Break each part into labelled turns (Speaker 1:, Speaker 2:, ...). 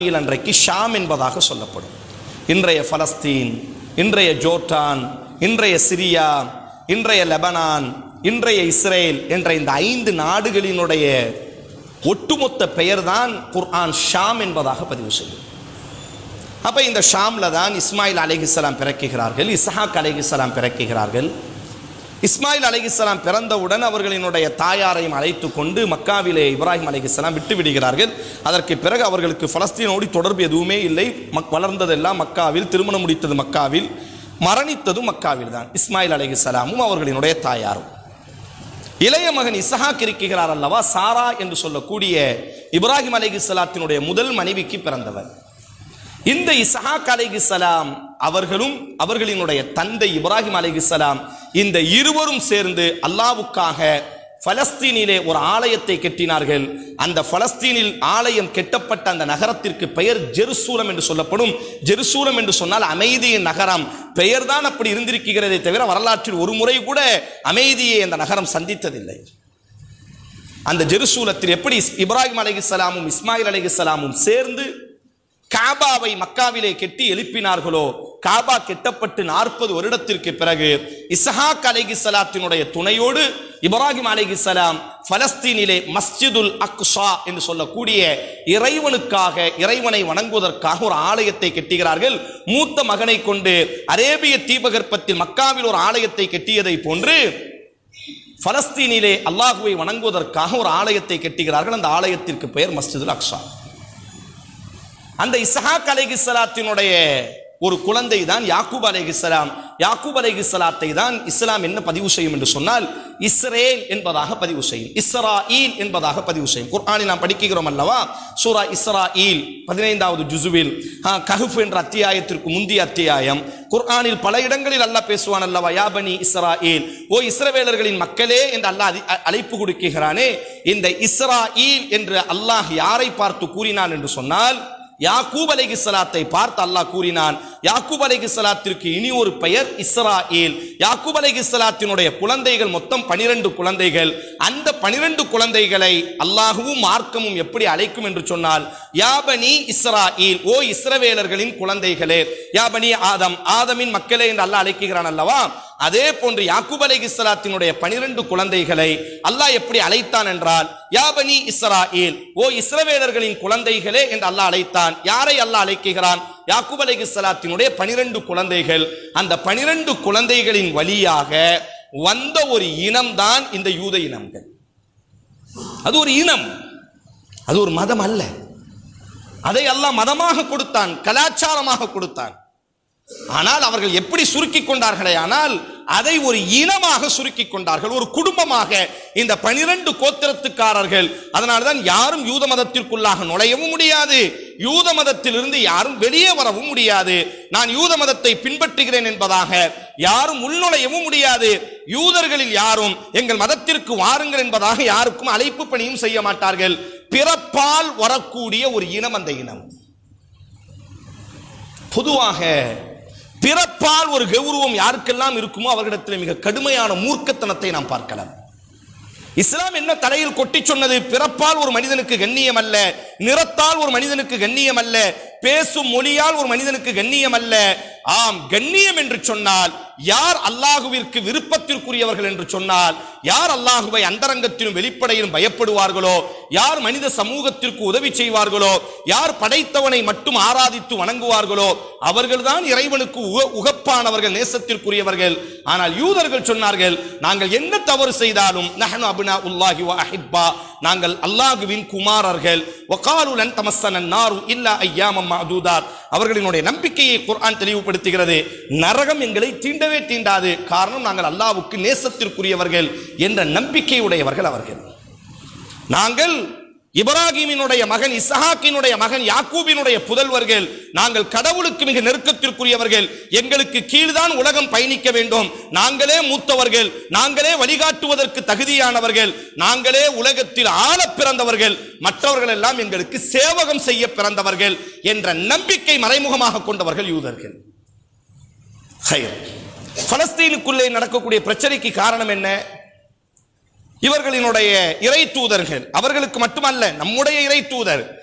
Speaker 1: இஸ்ராயேல் அன்றைக்கு ஷாம் என்பதாக சொல்லப்படும் இன்றைய பலஸ்தீன் இன்றைய ஜோர்டான் இன்றைய சிரியா இன்றைய லெபனான் இன்றைய இஸ்ரேல் என்ற இந்த ஐந்து நாடுகளினுடைய ஒட்டுமொத்த பெயர்தான் குர்ஆன் ஷாம் என்பதாக பதிவு செய்யும் அப்ப இந்த ஷாம்ல தான் இஸ்மாயில் அலைஹிஸ்ஸலாம் பிறக்குகிறார்கள் இஸ்ஹாக் அலைஹிஸ்ஸலாம் பிறக்குகிறார்கள் இஸ்மாயில் அலைஹிஸ்ஸலாம் பிறந்தவுடன் அவர்களினுடைய தாயாரையும் அழைத்து கொண்டு மக்காவிலே இப்ராஹிம் அலைஹிஸ்ஸலாம் விட்டு விடுகிறார்கள் அதற்கு பிறகு அவர்களுக்கு பலஸ்தீனோடு தொடர்பு எதுவுமே இல்லை மக் வளர்ந்ததெல்லாம் மக்காவில் திருமணம் முடித்தது மக்காவில் மரணித்ததும் மக்காவில் தான் இஸ்மாயில் அலைஹிஸ்ஸலாமும் அவர்களினுடைய தாயாரும் இளைய மகன் இசஹாக் இருக்கிறார் அல்லவா சாரா என்று சொல்லக்கூடிய இப்ராஹிம் அலைஹிஸ்ஸலாத்தினுடைய முதல் மனைவிக்கு பிறந்தவர் இந்த இசஹாக் அலைஹிஸ்ஸலாம் அவர்களும் அவர்களினுடைய தந்தை இப்ராஹிம் அலைஹிஸ்ஸலாம் இந்த இருவரும் சேர்ந்து அல்லாவுக்காக பலஸ்தீனிலே ஒரு ஆலயத்தை கட்டினார்கள் அந்த பலஸ்தீனில் ஆலயம் கெட்டப்பட்ட அந்த நகரத்திற்கு பெயர் ஜெருசூலம் என்று சொல்லப்படும் ஜெருசூலம் என்று சொன்னால் அமைதியின் நகரம் பெயர்தான் அப்படி இருந்திருக்கிறதே தவிர வரலாற்றில் ஒரு முறை கூட அமைதியை அந்த நகரம் சந்தித்ததில்லை அந்த ஜெருசூலத்தில் எப்படி இப்ராஹிம் அலைஹிஸ்ஸலாமும் இஸ்மாயில் அலைஹிஸ்ஸலாமும் சேர்ந்து காபாவை மக்காவிலே கெட்டி எழுப்பினார்களோ காபா கெட்டப்பட்டு நாற்பது வருடத்திற்கு பிறகு இஸ்ஹாக் அலைஹிஸ்ஸலாத்தினுடைய துணையோடு இப்ராஹிம் அலைஹிஸ்ஸலாம் பலஸ்தீனிலே மஸ்ஜிதுல் அக்ஸா என்று சொல்லக்கூடிய இறைவனுக்காக இறைவனை வணங்குவதற்காக ஒரு ஆலயத்தை கெட்டுகிறார்கள் மூத்த மகனை கொண்டு அரேபிய தீபகற்பத்தில் மக்காவில் ஒரு ஆலயத்தை கெட்டியதை போன்று பலஸ்தீனிலே அல்லாஹுவை வணங்குவதற்காக ஒரு ஆலயத்தை கெட்டுகிறார்கள் அந்த ஆலயத்திற்கு பெயர் மஸ்ஜிதுல் அக்ஸா அந்த இஸ்ஹாக் அலைஹிஸ்ஸலாத்தினுடைய ஒரு குழந்தை தான் யாக்கூப் அலைஹிஸ்ஸலாம் யாக்கூப் அலைஹிஸ்ஸலாத்தை தான் இஸ்லாம் என்ன பதிவு செய்யும் என்று சொன்னால் இஸ்ரேல் என்பதாக பதிவு செய்யும் இஸ்ராயில் என்பதாக பதிவு செய்யும் குர்ஆனில் நாம் படிக்கிறோம் அல்லவா சூரா இஸ்ராயில் பதினைந்தாவது ஜுசுவில் ஆ, கஹ்ஃப் என்ற அத்தியாயத்திற்கு முந்தைய அத்தியாயம் குர்ஆனில் பல இடங்களில் அல்லாஹ் பேசுவான் அல்லவா யாபனி இஸ்ராயில் ஓ இஸ்ரவேலர்களின் மக்களே என்று அல்லாஹ் அதி- அ- அழைப்பு கொடுக்கிறானே இந்த இஸ்ராயில் என்று அல்லாஹ் யாரை பார்த்து கூறினான் என்று சொன்னால் யாக்கூப் அலைஹிஸ்ஸலாத்தை பார்த்து அல்லாஹ் கூறினான் யாக்கூப் அலைஹிஸ்ஸலாத்திற்கு இனி ஒரு பெயர் இஸ்ராயேல் யாக்கூப் அலைஹிஸ்ஸலாத்தினுடைய குழந்தைகள் மொத்தம் பனிரெண்டு குழந்தைகள் அந்த பனிரெண்டு குழந்தைகளை அல்லாஹுவும் மார்க்கமும் எப்படி அழைக்கும் என்று சொன்னால் யாபனி இஸ்ராயேல் ஓ இஸ்ரவேலர்களின் குழந்தைகளே யாபனி ஆதம் ஆதமின் மக்களே என்று அல்லாஹ் அழைக்கிறான் அல்லவா அதே போன்று யாக்கூப் அலைஹிஸ்ஸலாத்தினுடைய பனிரெண்டு குழந்தைகளை அல்லாஹ் எப்படி அழைத்தான் என்றால் யாபனி இஸ்ராயேல் ஓ இஸ்ரவேலர்களின் குழந்தைகளே என்று அல்லாஹ் அழைத்தான் யாரை அல்லாஹ் அழைக்கிறான் யாக்கூப் அலைஹிஸ்ஸலாத்தினுடைய பனிரெண்டு குழந்தைகள் அந்த பனிரெண்டு குழந்தைகளின் வழியாக வந்த ஒரு இனம்தான் இந்த யூத இனம்கள் அது ஒரு இனம் அது ஒரு மதம் அல்ல அதை அல்லாஹ் மதமாக கொடுத்தான் கலாச்சாரமாக கொடுத்தான் ஆனால் அவர்கள் எப்படி சுருக்கிக் கொண்டார்களே ஆனால் அதை ஒரு இனமாக சுருக்கிக் கொண்டார்கள் ஒரு குடும்பமாக இந்த பனிரெண்டு கோத்திரத்துக்காரர்கள் அதனால்தான் யாரும் யூத மதத்திற்குள்ளாக நுழையவும் முடியாது யூத மதத்திலிருந்து யாரும் வெளியே வரவும் முடியாது நான் யூத மதத்தை பின்பற்றுகிறேன் என்பதாக யாரும் உள்நுழையவும் முடியாது யூதர்களில் யாரும் எங்கள் மதத்திற்கு வாருங்கள் என்பதாக யாருக்கும் அழைப்பு பணியும் செய்ய மாட்டார்கள் பிறப்பால் வரக்கூடிய ஒரு இனம் அந்த இனம் பொதுவாக பிறப்பால் ஒரு கௌரவம் யாருக்கெல்லாம் இருக்குமோ அவர்களிடத்தில் மிக கடுமையான மூர்க்கத்தனத்தை நாம் பார்க்கலாம் இஸ்லாம் என்ன தலையில் கொட்டி சொன்னது பிறப்பால் ஒரு மனிதனுக்கு கண்ணியம் அல்ல நிறத்தால் ஒரு மனிதனுக்கு கண்ணியம் அல்ல பேசும் மொழியால் ஒரு மனிதனுக்கு கண்ணியம் அல்ல ஆம் கண்ணியம் என்று சொன்னால் யார் அல்லாஹுவிற்கு விருப்பத்திற்குரியவர்கள் என்று சொன்னால் யார் அல்லாஹுவை அந்தரங்கத்திலும் வெளிப்படையிலும் பயப்படுவார்களோ யார் மனித சமூகத்திற்கு உதவி செய்வார்களோ யார் படைத்தவனை மட்டும் ஆராதித்து வணங்குவார்களோ அவர்கள்தான் இறைவனுக்கு உக- உகப்பானவர்கள் நேசத்திற்குரியவர்கள் ஆனால் யூதர்கள் சொன்னார்கள் நாங்கள் என்ன தவறு செய்தாலும் நஹனு அப்னா உல்லாஹி வ அஹிப்பா நாங்கள் அல்லாஹுவின் குமாரர்கள் வகாலு லன் தமஸ்ஸன நாரு இல்லா ஐயாமம் மஅதூதாத் அவர்களினுடைய நம்பிக்கையை குர்ஆன் தெளிவுபடுத்துகிறது நரகம் எங்களை தீண்டவே தீண்டாது காரணம் நாங்கள் அல்லாஹ்வுக்கு நேசத்திற்குரியவர்கள் என்ற நம்பிக்கையுடையவர்கள் அவர்கள் நாங்கள் இப்ராஹிமினுடைய மகன் இஸ்ஹாக்கினுடைய மகன் யாக்கூபினுடைய புதல்வர்கள் நாங்கள் கடவுளுக்கு மிக நெருக்கத்திற்குரியவர்கள் எங்களுக்கு கீழ்தான் உலகம் பயணிக்க வேண்டும் நாங்களே மூத்தவர்கள் நாங்களே வழிகாட்டுவதற்கு தகுதியானவர்கள் நாங்களே உலகத்தில் ஆள பிறந்தவர்கள் மற்றவர்கள் எல்லாம் எங்களுக்கு சேவகம் செய்ய பிறந்தவர்கள் என்ற நம்பிக்கை மறைமுகமாக கொண்டவர்கள் யூதர்கள் ஹைர். பலஸ்தீனுக்குள்ளே நடக்கக்கூடிய பிரச்சனைக்கு காரணம் என்ன இவர்களினுடைய இறை தூதர்கள் அவர்களுக்கு மட்டுமல்ல நம்முடைய இறை தூதர்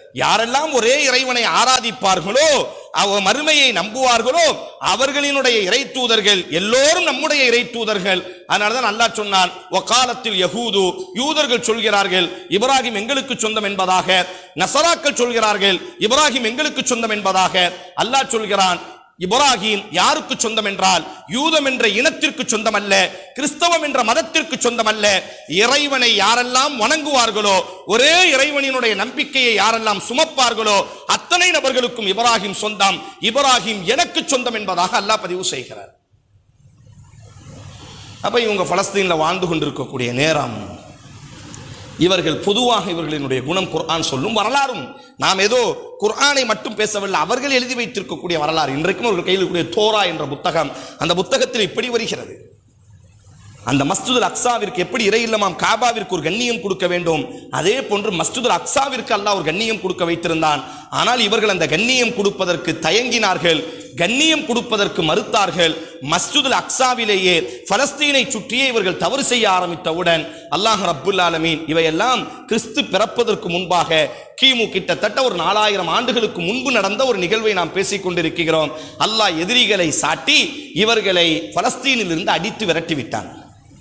Speaker 1: யாரெல்லாம் ஒரே இறைவனை ஆராதிப்பார்களோ அவ மறுமையை நம்புவார்களோ அவர்களினுடைய இறை தூதர்கள் எல்லோரும் நம்முடைய இறை தூதர்கள் அதனாலதான் அல்லாஹ் சொன்னான் காலத்தில் யகூது யூதர்கள் சொல்கிறார்கள் இப்ராஹிம் எங்களுக்கு சொந்தம் என்பதாக நசராக்கள் சொல்கிறார்கள் இப்ராஹிம் எங்களுக்கு சொந்தம் என்பதாக அல்லாஹ் சொல்கிறான் இப்ராஹிம் யாருக்கு சொந்தம் என்றால் யூதம் என்ற இனத்திற்கு சொந்தம் அல்ல கிறிஸ்தவம் என்ற மதத்திற்கு சொந்தம் அல்ல இறைவனை யாரெல்லாம் வணங்குவார்களோ ஒரே இறைவனினுடைய நம்பிக்கையை யாரெல்லாம் சுமப்பார்களோ அத்தனை நபர்களுக்கும் இப்ராஹிம் சொந்தம் இப்ராஹிம் எனக்கு சொந்தம் என்பதாக அல்லாஹ் பதிவு செய்கிறார் அப்ப இவங்க பலஸ்தீன்ல வாழ்ந்து கொண்டிருக்கக்கூடிய நேரம் இவர்கள் பொதுவாக இவர்களினுடைய குணம் குர்ஆன் சொல்லும் வரலாறும் நாம் ஏதோ குர்ஆனை மட்டும் பேசவில்லை அவர்கள் எழுதி வைத்திருக்கக்கூடிய வரலாறு இன்றைக்கும் அவர்கள் கையில் இருக்கக்கூடிய தோரா என்ற புத்தகம் அந்த புத்தகத்தில் இப்படி வருகிறது அந்த மஸ்துல் அக்ஸாவிற்கு எப்படி இறை இல்லமாம் காபாவிற்கு ஒரு கண்ணியம் கொடுக்க வேண்டும் அதே போன்று மஸ்துல் அக்ஸாவிற்கு அல்லாஹ் ஒரு கண்ணியம் கொடுக்க வைத்திருந்தான் ஆனால் இவர்கள் அந்த கண்ணியம் கொடுப்பதற்கு தயங்கினார்கள் கண்ணியம் கொடுப்பதற்கு மறுத்தார்கள் மஸ்ஜிதுல் அக்ஸாவிலேயே பலஸ்தீனை சுற்றியே இவர்கள் தவறு செய்ய ஆரம்பித்தவுடன் அல்லாஹ் ரப்புல் ஆலமீன் இவையெல்லாம் கிறிஸ்து பிறப்பதற்கு முன்பாக கிமு கிட்டத்தட்ட ஒரு நாலாயிரம் ஆண்டுகளுக்கு முன்பு நடந்த ஒரு நிகழ்வை நாம் பேசிக் கொண்டிருக்கிறோம் அல்லாஹ் எதிரிகளை சாட்டி இவர்களை பலஸ்தீனில் இருந்து அடித்து விரட்டி விட்டான்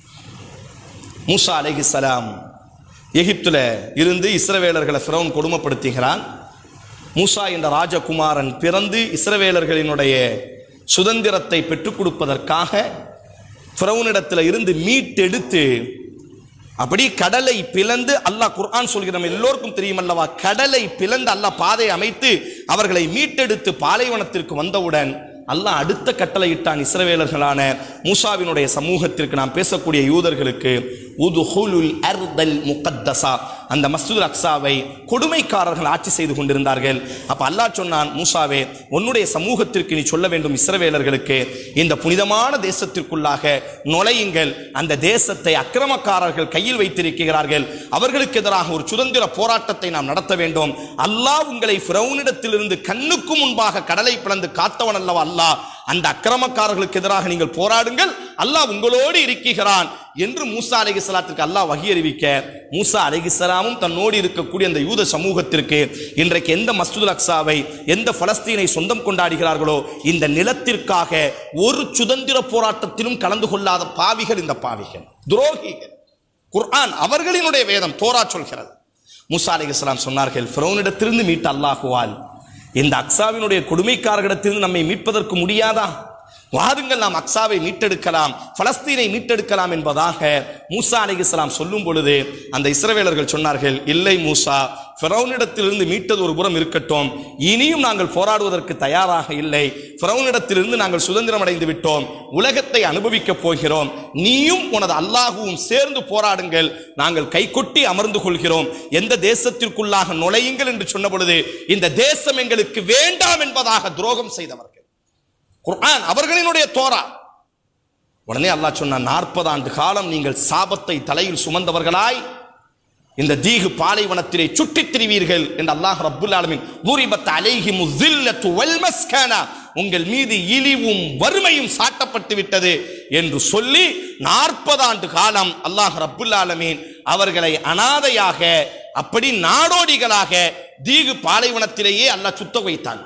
Speaker 1: மூசா அலைஹிஸ்ஸலாம் எகிப்துல இருந்து இஸ்ரவேலர்களை ஃபிரௌன் கொடுமைப்படுத்துகிறான் மூசா என்ற ராஜகுமாரன் பிறந்து இஸ்ரவேலர்களினுடைய சுதந்திரத்தை பெற்றுக் கொடுப்பதற்காக ஃபிரௌனிடத்தில் இருந்து மீட்டெடுத்து அப்படி கடலை பிளந்து அல்லாஹ் குர்ஆன் சொல்கிற நம்ம எல்லோருக்கும் தெரியும் அல்லவா கடலை பிளந்து அல்லாஹ் பாதை அமைத்து அவர்களை மீட்டெடுத்து பாலைவனத்திற்கு வந்தவுடன் அல்லாஹ் அடுத்த கட்டளை இட்டான் இஸ்ரவேலர்களான மூசாவினுடைய சமூகத்திற்கு நாம் பேசக்கூடிய யூதர்களுக்கு உதுஹுலுல் அர்தல் முகத்தசா அந்த மஸ்ஜிதுல் அக்ஸாவை கொடுமைக்காரர்கள் ஆட்சி செய்து கொண்டிருந்தார்கள் அப்ப அல்லாஹ் சொன்னான் மூசாவே உன்னுடைய சமூகத்திற்கு நீ சொல்ல வேண்டும் இஸ்ரவேலர்களுக்கு இந்த புனிதமான தேசத்திற்குள்ளாக நுழையுங்கள் அந்த தேசத்தை அக்கிரமக்காரர்கள் கையில் வைத்திருக்கிறார்கள் அவர்களுக்கு எதிராக ஒரு சுதந்திர போராட்டத்தை நாம் நடத்த வேண்டும் அல்லாஹ் உங்களை ஃபிரௌனிடத்திலிருந்து கண்ணுக்கு முன்பாக கடலை பிளந்து காத்தவன் அல்லவா அல்லாஹ் அந்த அக்கிரமக்காரர்களுக்கு எதிராக நீங்கள் போராடுங்கள் அல்லாஹ் உங்களோடு இருக்கிறான் என்று மூசா அலைகிஸ்லாத்திற்கு அல்லாஹ் வகி அறிவிக்க மூசா அலைகிஸ்லாமும் தன்னோடு இருக்கக்கூடிய அந்த யூத சமூகத்திற்கு இன்றைக்கு எந்த மஸ்துல் அக்ஸாவை எந்த பலஸ்தீனை சொந்தம் கொண்டாடுகிறார்களோ இந்த நிலத்திற்காக ஒரு சுதந்திர போராட்டத்திலும் கலந்து கொள்ளாத பாவிகள் இந்த பாவிகள் துரோகிகள் குர்ஆன் அவர்களினுடைய வேதம் தோரா சொல்கிறது மூசா அலைகிஸ்லாம் சொன்னார்கள் ஃபிரௌனிடத்திலிருந்து மீட்ட அல்லாஹுவால் இந்த அக்ஸாவினுடைய கொடுமைக்காரர்களிடத்திலிருந்து நம்மை மீட்பதற்கு முடியாதா வாருங்கள் நாம் அக்ஸாவை மீட்டெடுக்கலாம் பலஸ்தீனை மீட்டெடுக்கலாம் என்பதாக மூசா அலைஹிஸ்ஸலாம் சொல்லும் பொழுது அந்த இஸ்ரவேலர்கள் சொன்னார்கள் இல்லை மூசா ஃபிரௌனிடத்திலிருந்து மீட்டது ஒரு புறம் இருக்கட்டும் இனியும் நாங்கள் போராடுவதற்கு தயாராக இல்லை ஃபிரௌனிடத்திலிருந்து நாங்கள் சுதந்திரம் அடைந்து விட்டோம் உலகத்தை அனுபவிக்கப் போகிறோம் நீயும் உனது அல்லாஹுவும் சேர்ந்து போராடுங்கள் நாங்கள் கைகொட்டி அமர்ந்து கொள்கிறோம் எந்த தேசத்திற்குள்ளாக நுழையுங்கள் என்று சொன்ன பொழுது இந்த தேசம் எங்களுக்கு வேண்டாம் என்பதாக துரோகம் செய்தவர்கள் குர்ஆன் அவர்களினுடைய தோரா உடனே அல்லாஹ் சொன்ன நாற்பது ஆண்டு காலம் நீங்கள் சாபத்தை தலையில் சுமந்தவர்களாய் இந்த தீகு பாலைவனத்திலே சுற்றித் திரிவீர்கள் என்று அல்லாஹ் ரப்புல் ஆலமீன் தூரிபத் அலைஹிமு ஸில்லத்து வல் மஸ்கனா உங்கள் மீது இழிவும் வறுமையும் சாட்டப்பட்டு விட்டது என்று சொல்லி நாற்பது ஆண்டு காலம் அல்லாஹ் ரப்புல் ஆலமீன் அவர்களை அனாதையாக அப்படி நாடோடிகளாக தீகு பாலைவனத்திலேயே அல்லாஹ் சுத்த வைத்தான்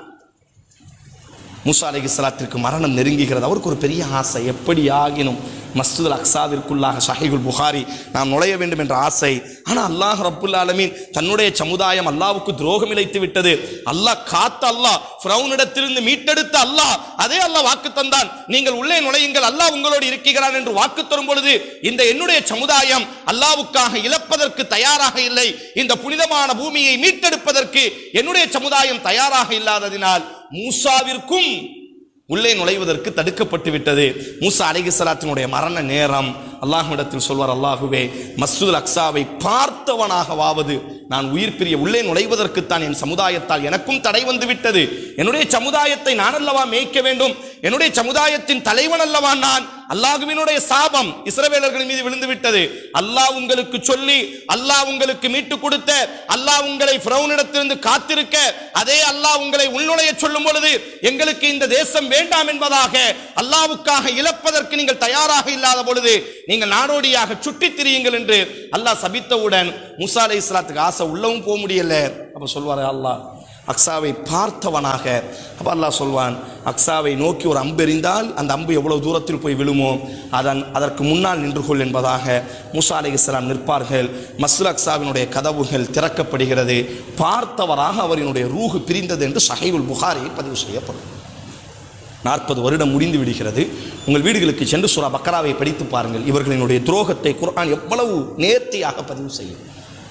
Speaker 1: மூசா அலைஹிஸ்ஸலாத்திற்கு மரணம் நெருங்குகிறது அவருக்கு ஒரு பெரிய ஆசை எப்படி ஆகினும் மஸ்ஜிதுல் அக்ஸாவிற்குள்ளாக ஷஹீகுல் புகாரி நாம் நுழைய வேண்டும் என்ற ஆசை ஆனால் அல்லாஹ் ரப்புல் ஆலமீன் தன்னுடைய சமுதாயம் அல்லாவுக்கு துரோகம் இழைத்து விட்டது அல்லாஹ் காத்த அல்லாஹ் ஃபிரௌனிடத்திலிருந்து மீட்டெடுத்த அல்லாஹ் அதே அல்லாஹ் வாக்கு தந்தான் நீங்கள் உள்ளே நுழையுங்கள் அல்லாஹ் உங்களோடு இருக்கிறான் என்று வாக்கு தரும் பொழுது இந்த என்னுடைய சமுதாயம் அல்லாவுக்காக இழப்பதற்கு தயாராக இல்லை இந்த புனிதமான பூமியை மீட்டெடுப்பதற்கு என்னுடைய சமுதாயம் தயாராக இல்லாததினால் மூசாவிற்கும் உள்ளே நுழைவதற்கு தடுக்கப்பட்டு விட்டது மூசா அலைகிஸ்லாத்தினுடைய மரண நேரம் அல்லாஹ்விடத்தில் சொல்வார் அல்லாஹுவே மஸ்ஜிதுல் அக்ஸாவை பார்த்தவனாகவாவது நான் உயிர் பிரிய உள்ளே நுழைவதற்குத்தான் என் சமுதாயத்தால் எனக்கும் தடை வந்து விட்டது என்னுடைய சமுதாயத்தை நான் அல்லவா மேய்க்க வேண்டும் என்னுடைய சமுதாயத்தின் தலைவன் அல்லவா நான் அல்லாஹுவினுடைய சாபம் இஸ்ரவேலர்கள் மீது விழுந்து விட்டது அல்லாஹ் உங்களுக்கு சொல்லி அல்லாஹ் உங்களுக்கு மீட்டு கொடுத்த அல்லாஹ் உங்களை ஃபிரௌனிடத்திலிருந்து காத்திருக்க அதே அல்லாஹ் உங்களை உள்நுழைய சொல்லும் பொழுது எங்களுக்கு இந்த தேசம் வேண்டாம் என்பதாக அல்லாவுக்காக இழப்பதற்கு நீங்கள் தயாராக இல்லாத பொழுது நீங்கள் நாடோடியாக சுற்றித் திரியுங்கள் என்று அல்லாஹ் சபித்தவுடன் மூசா அலை இஸ்லாத்துக்கு ஆசை உள்ளவும் போக முடியல அப்ப சொல்வார் அல்லாஹ் அக்ஸாவை பார்த்தவனாக அப்ப அல்லாஹ் சொல்வான் அக்ஸாவை நோக்கி ஒரு அம்பு எறிந்தால் அந்த அம்பு எவ்வளவு தூரத்தில் போய் விழுமோ அதன் அதற்கு முன்னால் நின்று கொள் என்பதாக மூசா அலை இஸ்லாம் நிற்பார்கள் மஸ்ரு அக்ஸாவினுடைய கதவுகள் திறக்கப்படுகிறது பார்த்தவராக அவரினுடைய ரூஹு பிரிந்தது என்று சஹைவுல் புகாரியில் பதிவு செய்யப்படும் நாற்பது வருடம் முடிந்து விடுகிறது உங்கள் வீடுகளுக்கு சென்று சூரா பக்கராவை படித்து பாருங்கள் இவர்களினுடைய துரோகத்தை குர்ஆன் எவ்வளவு நேர்த்தியாக பதிவு செய்யும்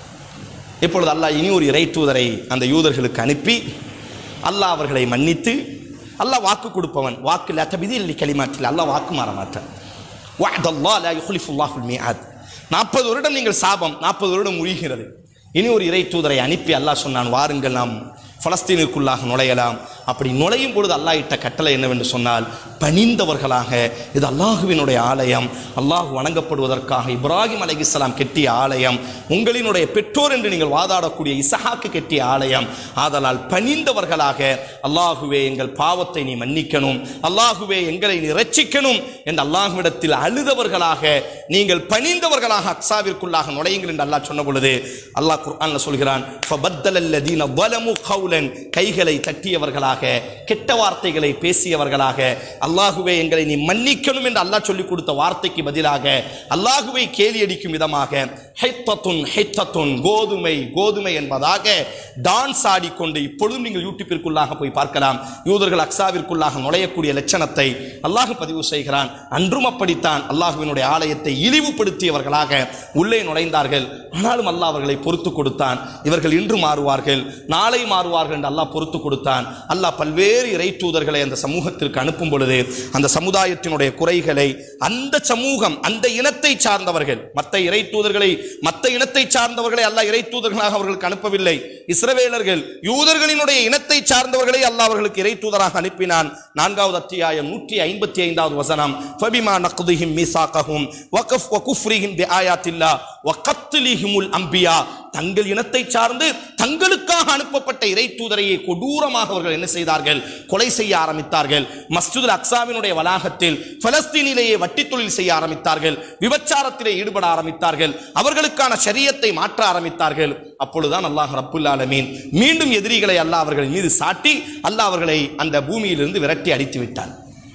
Speaker 1: இப்பொழுது அல்லாஹ் இனி ஒரு இறை தூதரை அந்த யூதர்களுக்கு அனுப்பி அல்லாஹ் அவர்களை மன்னித்து அல்லாஹ் வாக்கு கொடுப்பவன் வாக்கு லத்தபிதி இல்லை களிமாற்றில் அல்லாஹ் வாக்கு மாற மாட்டான் வஅதல்லாஹ் லா யுக்லிஃபுல்லாஹுல் மிஆத் நாற்பது வருடம் நீங்கள் சாபம் நாற்பது வருடம் முழிகிறது இனி ஒரு இறை தூதரை அனுப்பி அல்லாஹ் சொன்னான் வாருங்கள் நாம் பலஸ்தீனுக்குள்ளாக நுழையலாம் அப்படி நுழையும் பொழுது அல்லாஹ் இட்ட கட்டளை என்னவென்று சொன்னால் பணிந்தவர்களாக இது அல்லாஹுவினுடைய ஆலயம் அல்லாஹ் வணங்கப்படுவதற்காக இப்ராஹிம் அலைஹிஸ்ஸலாம் கெட்டிய ஆலயம் உங்களினுடைய பெற்றோர் என்று நீங்கள் வாதாடக்கூடிய இசஹாக்கு கெட்டிய ஆலயம் ஆதலால் பணிந்தவர்களாக அல்லாஹுவே எங்கள் பாவத்தை நீ மன்னிக்கணும் அல்லாஹுவே எங்களை நீ ரட்சிக்கணும் என்று அல்லாஹ்விடத்தில் அழுதவர்களாக நீங்கள் பணிந்தவர்களாக அக்ஸாவிற்குள்ளாக நுழையுங்கள் என்று அல்லாஹ் சொன்ன பொழுது அல்லாஹ் குர்ஆன்ல சொல்கிறான் فَبَدَّلَ الَّذِينَ ظَلَمُوا قَوْلًا கைகளை தட்டியவர்களாக கெட்ட வார்த்தைகளை பேசியவர்களாக அல்லாஹுவே எங்களை நீ மன்னிக்கணும் என்று அல்லாஹ் சொல்லிக் கொடுத்த வார்த்தைக்கு பதிலாக அல்லாஹுவை கேலி அடிக்கும் விதமாக ஹைத்தத்துன் ஹைத்தத்துன் கோதுமை கோதுமை என்பதாக டான்ஸ் ஆடிக்கொண்டு இப்பொழுதும் நீங்கள் யூடியூப்பிற்குள்ளாக போய் பார்க்கலாம் யூதர்கள் அக்ஸாவிற்குள்ளாக நுழையக்கூடிய லட்சணத்தை அல்லாஹ் பதிவு செய்கிறான் அன்றும் அப்படித்தான் அல்லாஹுவினுடைய ஆலயத்தை இழிவுபடுத்தியவர்களாக உள்ளே நுழைந்தார்கள் ஆனாலும் அல்லாஹ் அவர்களை பொறுத்து கொடுத்தான் இவர்கள் இன்று மாறுவார்கள் நாளை மாறுவார்கள் என்று அல்லாஹ் பொறுத்து கொடுத்தான் அல்லாஹ் பல்வேறு இறை தூதர்களை அந்த சமூகத்திற்கு அனுப்பும் பொழுது அந்த சமுதாயத்தினுடைய குறைகளை அந்த சமூகம் அந்த இனத்தை சார்ந்தவர்கள் மற்ற இறை தூதர்களை மற்ற இனத்தை சார்ந்தவர்களை அல்லாஹ் இறை தூதர்களாக அவர்களுக்கு அனுப்பவில்லை இஸ்ரவேலர்கள் யூதர்களினுடைய இனத்தை சார்ந்தவர்களை அல்லாஹ் அவர்களுக்கு இறை தூதராக அனுப்பினான் நான்காவது அத்தியாயம் நூற்றி ஐம்பத்தி ஐந்தாவது வசனம் ஃபபிமா நக்துஹிம் மீசாகஹும் வகஃப் வகுஃப்ரிஹிம் பிஆயாத்தில்லா வகத்லிஹிமுல் அம்பியா தங்கள் இனத்தை சார்ந்து தங்களுக்காக அனுப்பப்பட்ட இறை தூதரையை கொடூரமாக அவர்கள் என்ன செய்தார்கள் கொலை செய்ய ஆரம்பித்தார்கள் மஸ்ஜிதுல் அக்ஸாவினுடைய வளாகத்தில் பலஸ்தீனிலேயே வட்டி தொழில் செய்ய ஆரம்பித்தார்கள் விபச்சாரத்திலே ஈடுபட ஆரம்பித்தார்கள் அவர்களுக்கான ஷரியத்தை மாற்ற ஆரம்பித்தார்கள் அப்பொழுதுதான் அல்லாஹ் ரப்புல் ஆலமீன் மீண்டும் எதிரிகளை அல்லாஹ் அவர்கள் மீது சாட்டி அல்லாஹ் அவர்களை அந்த பூமியிலிருந்து விரட்டி அடித்து விட்டார்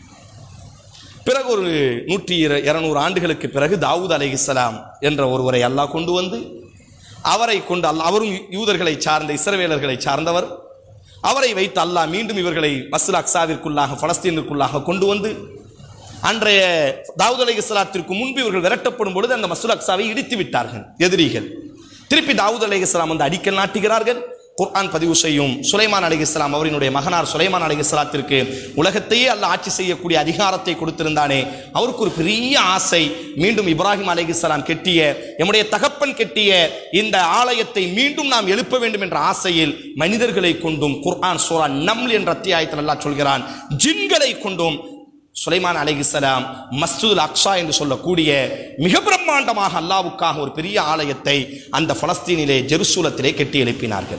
Speaker 1: பிறகு ஒரு நூற்றி இர- இருநூறு ஆண்டுகளுக்கு பிறகு தாவூத் அலைஹிஸ்ஸலாம் என்ற ஒருவரை அல்லாஹ் கொண்டு வந்து அவரை கொண்டு அல்லாஹ் அவரும் யூதர்களை சார்ந்த இஸ்ரவேலர்களை சார்ந்தவர் அவரை வைத்து அல்லாஹ் மீண்டும் இவர்களை மஸ்ல அக்ஸாவிற்குள்ளாக பலஸ்தீனுக்குள்ளாக கொண்டு வந்து அன்றைய தாவூத் அலைஹிஸ்ஸலாத்திற்கு முன்பு இவர்கள் விரட்டப்படும் பொழுது அந்த மசூல் அக்ஸாவை இடித்து விட்டார்கள் எதிரிகள் திருப்பி தாவூத் அலைஹிஸ்ஸலாம் வந்து அடிக்கல் நாட்டுகிறார்கள் குர்ஆன் பதிவு செய்யும் சுலைமான் அலைஹிஸ்ஸலாம் அவரினுடைய மகனார் சுலைமான் அலைஹிஸ்ஸலாத்திற்கு உலகத்தையே அல்ல ஆட்சி செய்யக்கூடிய அதிகாரத்தை கொடுத்திருந்தானே அவருக்கு ஒரு பெரிய ஆசை மீண்டும் இப்ராஹிம் அலைஹிஸ்ஸலாம் கெட்டிய எம்முடைய தகப்பன் கெட்டிய இந்த ஆலயத்தை மீண்டும் நாம் எழுப்ப வேண்டும் என்ற ஆசையில் மனிதர்களை கொண்டும் குர்ஆன் சூரா நம்ல் என்ற அத்தியாயத்தில் அல்லாஹ் சொல்கிறான் ஜின்களை கொண்டும் சுலைமான் அலைஹிஸ்ஸலாம் மஸ்ஜிதுல் அக்ஸா என்று சொல்லக்கூடிய மிக பிரம்மாண்டமாக அல்லாவுக்காக ஒரு பெரிய ஆலயத்தை அந்த பலஸ்தீனிலே ஜெருசூலத்திலே கட்டி எழுப்பினார்கள்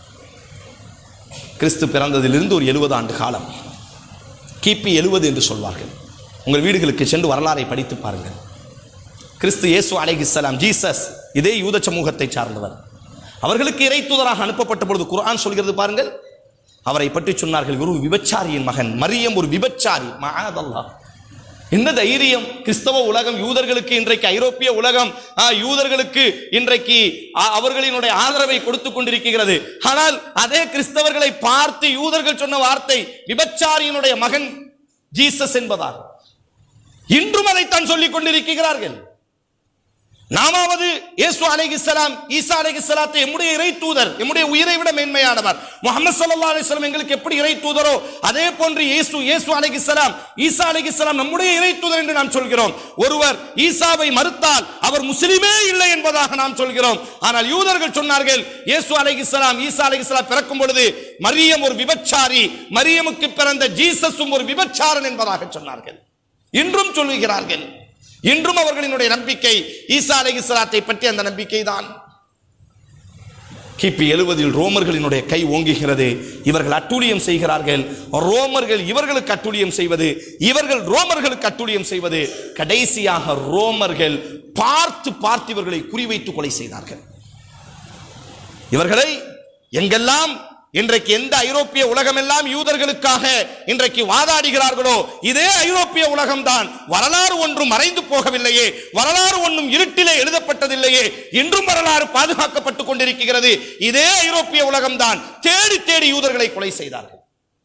Speaker 1: கிறிஸ்து பிறந்ததிலிருந்து ஒரு எழுபது ஆண்டு காலம் கிபி எழுபது என்று சொல்வார்கள் உங்கள் வீடுகளுக்கு சென்று வரலாறை படித்து பாருங்கள் கிறிஸ்து இயேசு அலைஹிஸ்ஸலாம் ஜீசஸ் இதே யூத சமூகத்தை சார்ந்தவர் அவர்களுக்கு இறை தூதராக அனுப்பப்பட்ட பொழுது குர்ஆன் சொல்கிறது பாருங்கள் அவரை பற்றி சொன்னார்கள் ஒரு விபச்சாரியின் மகன் மரியம் ஒரு விபச்சாரி மகாதல்லாஹ் என்ன தைரியம் கிறிஸ்தவ உலகம் யூதர்களுக்கு இன்றைக்கு ஐரோப்பிய உலகம் ஆ, யூதர்களுக்கு இன்றைக்கு ஆ, அவர்களினுடைய ஆதரவை கொடுத்து கொண்டிருக்கிறது ஆனால் அதே கிறிஸ்தவர்களை பார்த்து யூதர்கள் சொன்ன வார்த்தை விபச்சாரியினுடைய மகன் ஜீசஸ் என்பதாகும் இன்றும் அதைத்தான் சொல்லிக் கொண்டிருக்கிறார்கள் நாமாவது இயேசு அலைஹிஸ்ஸலாம் ஈசா அலைஹிஸ்ஸலாத்தை எம்முடைய இறை தூதர் எம்முடைய உயிரை விட மேன்மையானவர் முகமது ஸல்லல்லாஹு அலைஹி வஸல்லம் எங்களுக்கு எப்படி இறை தூதரோ அதே போன்று இயேசு இயேசு அலைஹிஸ்ஸலாம் ஈசா அலைஹிஸ்ஸலாம் நம்முடைய இறை தூதர் என்று நாம் சொல்கிறோம் ஒருவர் ஈசாவை மறுத்தால் அவர் முஸ்லிமே இல்லை என்பதாக நாம் சொல்கிறோம் ஆனால் யூதர்கள் சொன்னார்கள் இயேசு அலைஹிஸ்ஸலாம் ஈசா அலைஹிஸ்ஸலாம் பிறக்கும் பொழுது மரியம் ஒரு விபச்சாரி மரியமுக்கு பிறந்த ஜீசஸும் ஒரு விபச்சாரன் என்பதாக சொன்னார்கள் இன்றும் சொல்லுகிறார்கள் இன்றும் அவர்களினுடைய நம்பிக்கை ஈசா அலைஹிஸ்ஸலாத்தை பற்றி அந்த நம்பிக்கை தான் கிபி எழுவதில் ரோமர்களினுடைய கை ஓங்குகிறது இவர்கள் அட்டூழியம் செய்கிறார்கள் ரோமர்கள் இவர்களுக்கு அட்டூழியம் செய்வது இவர்கள் ரோமர்களுக்கு அட்டூழியம் செய்வது கடைசியாக ரோமர்கள் பார்த்து பார்த்து இவர்களை குறிவைத்து கொலை செய்தார்கள் இவர்களை எங்கெல்லாம் இன்றைக்கு எந்த ஐரோப்பிய உலகமெல்லாம் யூதர்களுக்காக இன்றைக்கு வாதாடுகிறார்களோ இதே ஐரோப்பிய உலகம்தான் வரலாறு ஒன்றும் மறைந்து போகவில்லையே வரலாறு ஒன்றும் இருட்டிலே எழுதப்பட்டதில்லையே இன்றும் வரலாறு பாதுகாக்கப்பட்டுக் கொண்டிருக்கிறது இதே ஐரோப்பிய உலகம்தான் தேடி தேடி யூதர்களை கொலை செய்தார்கள்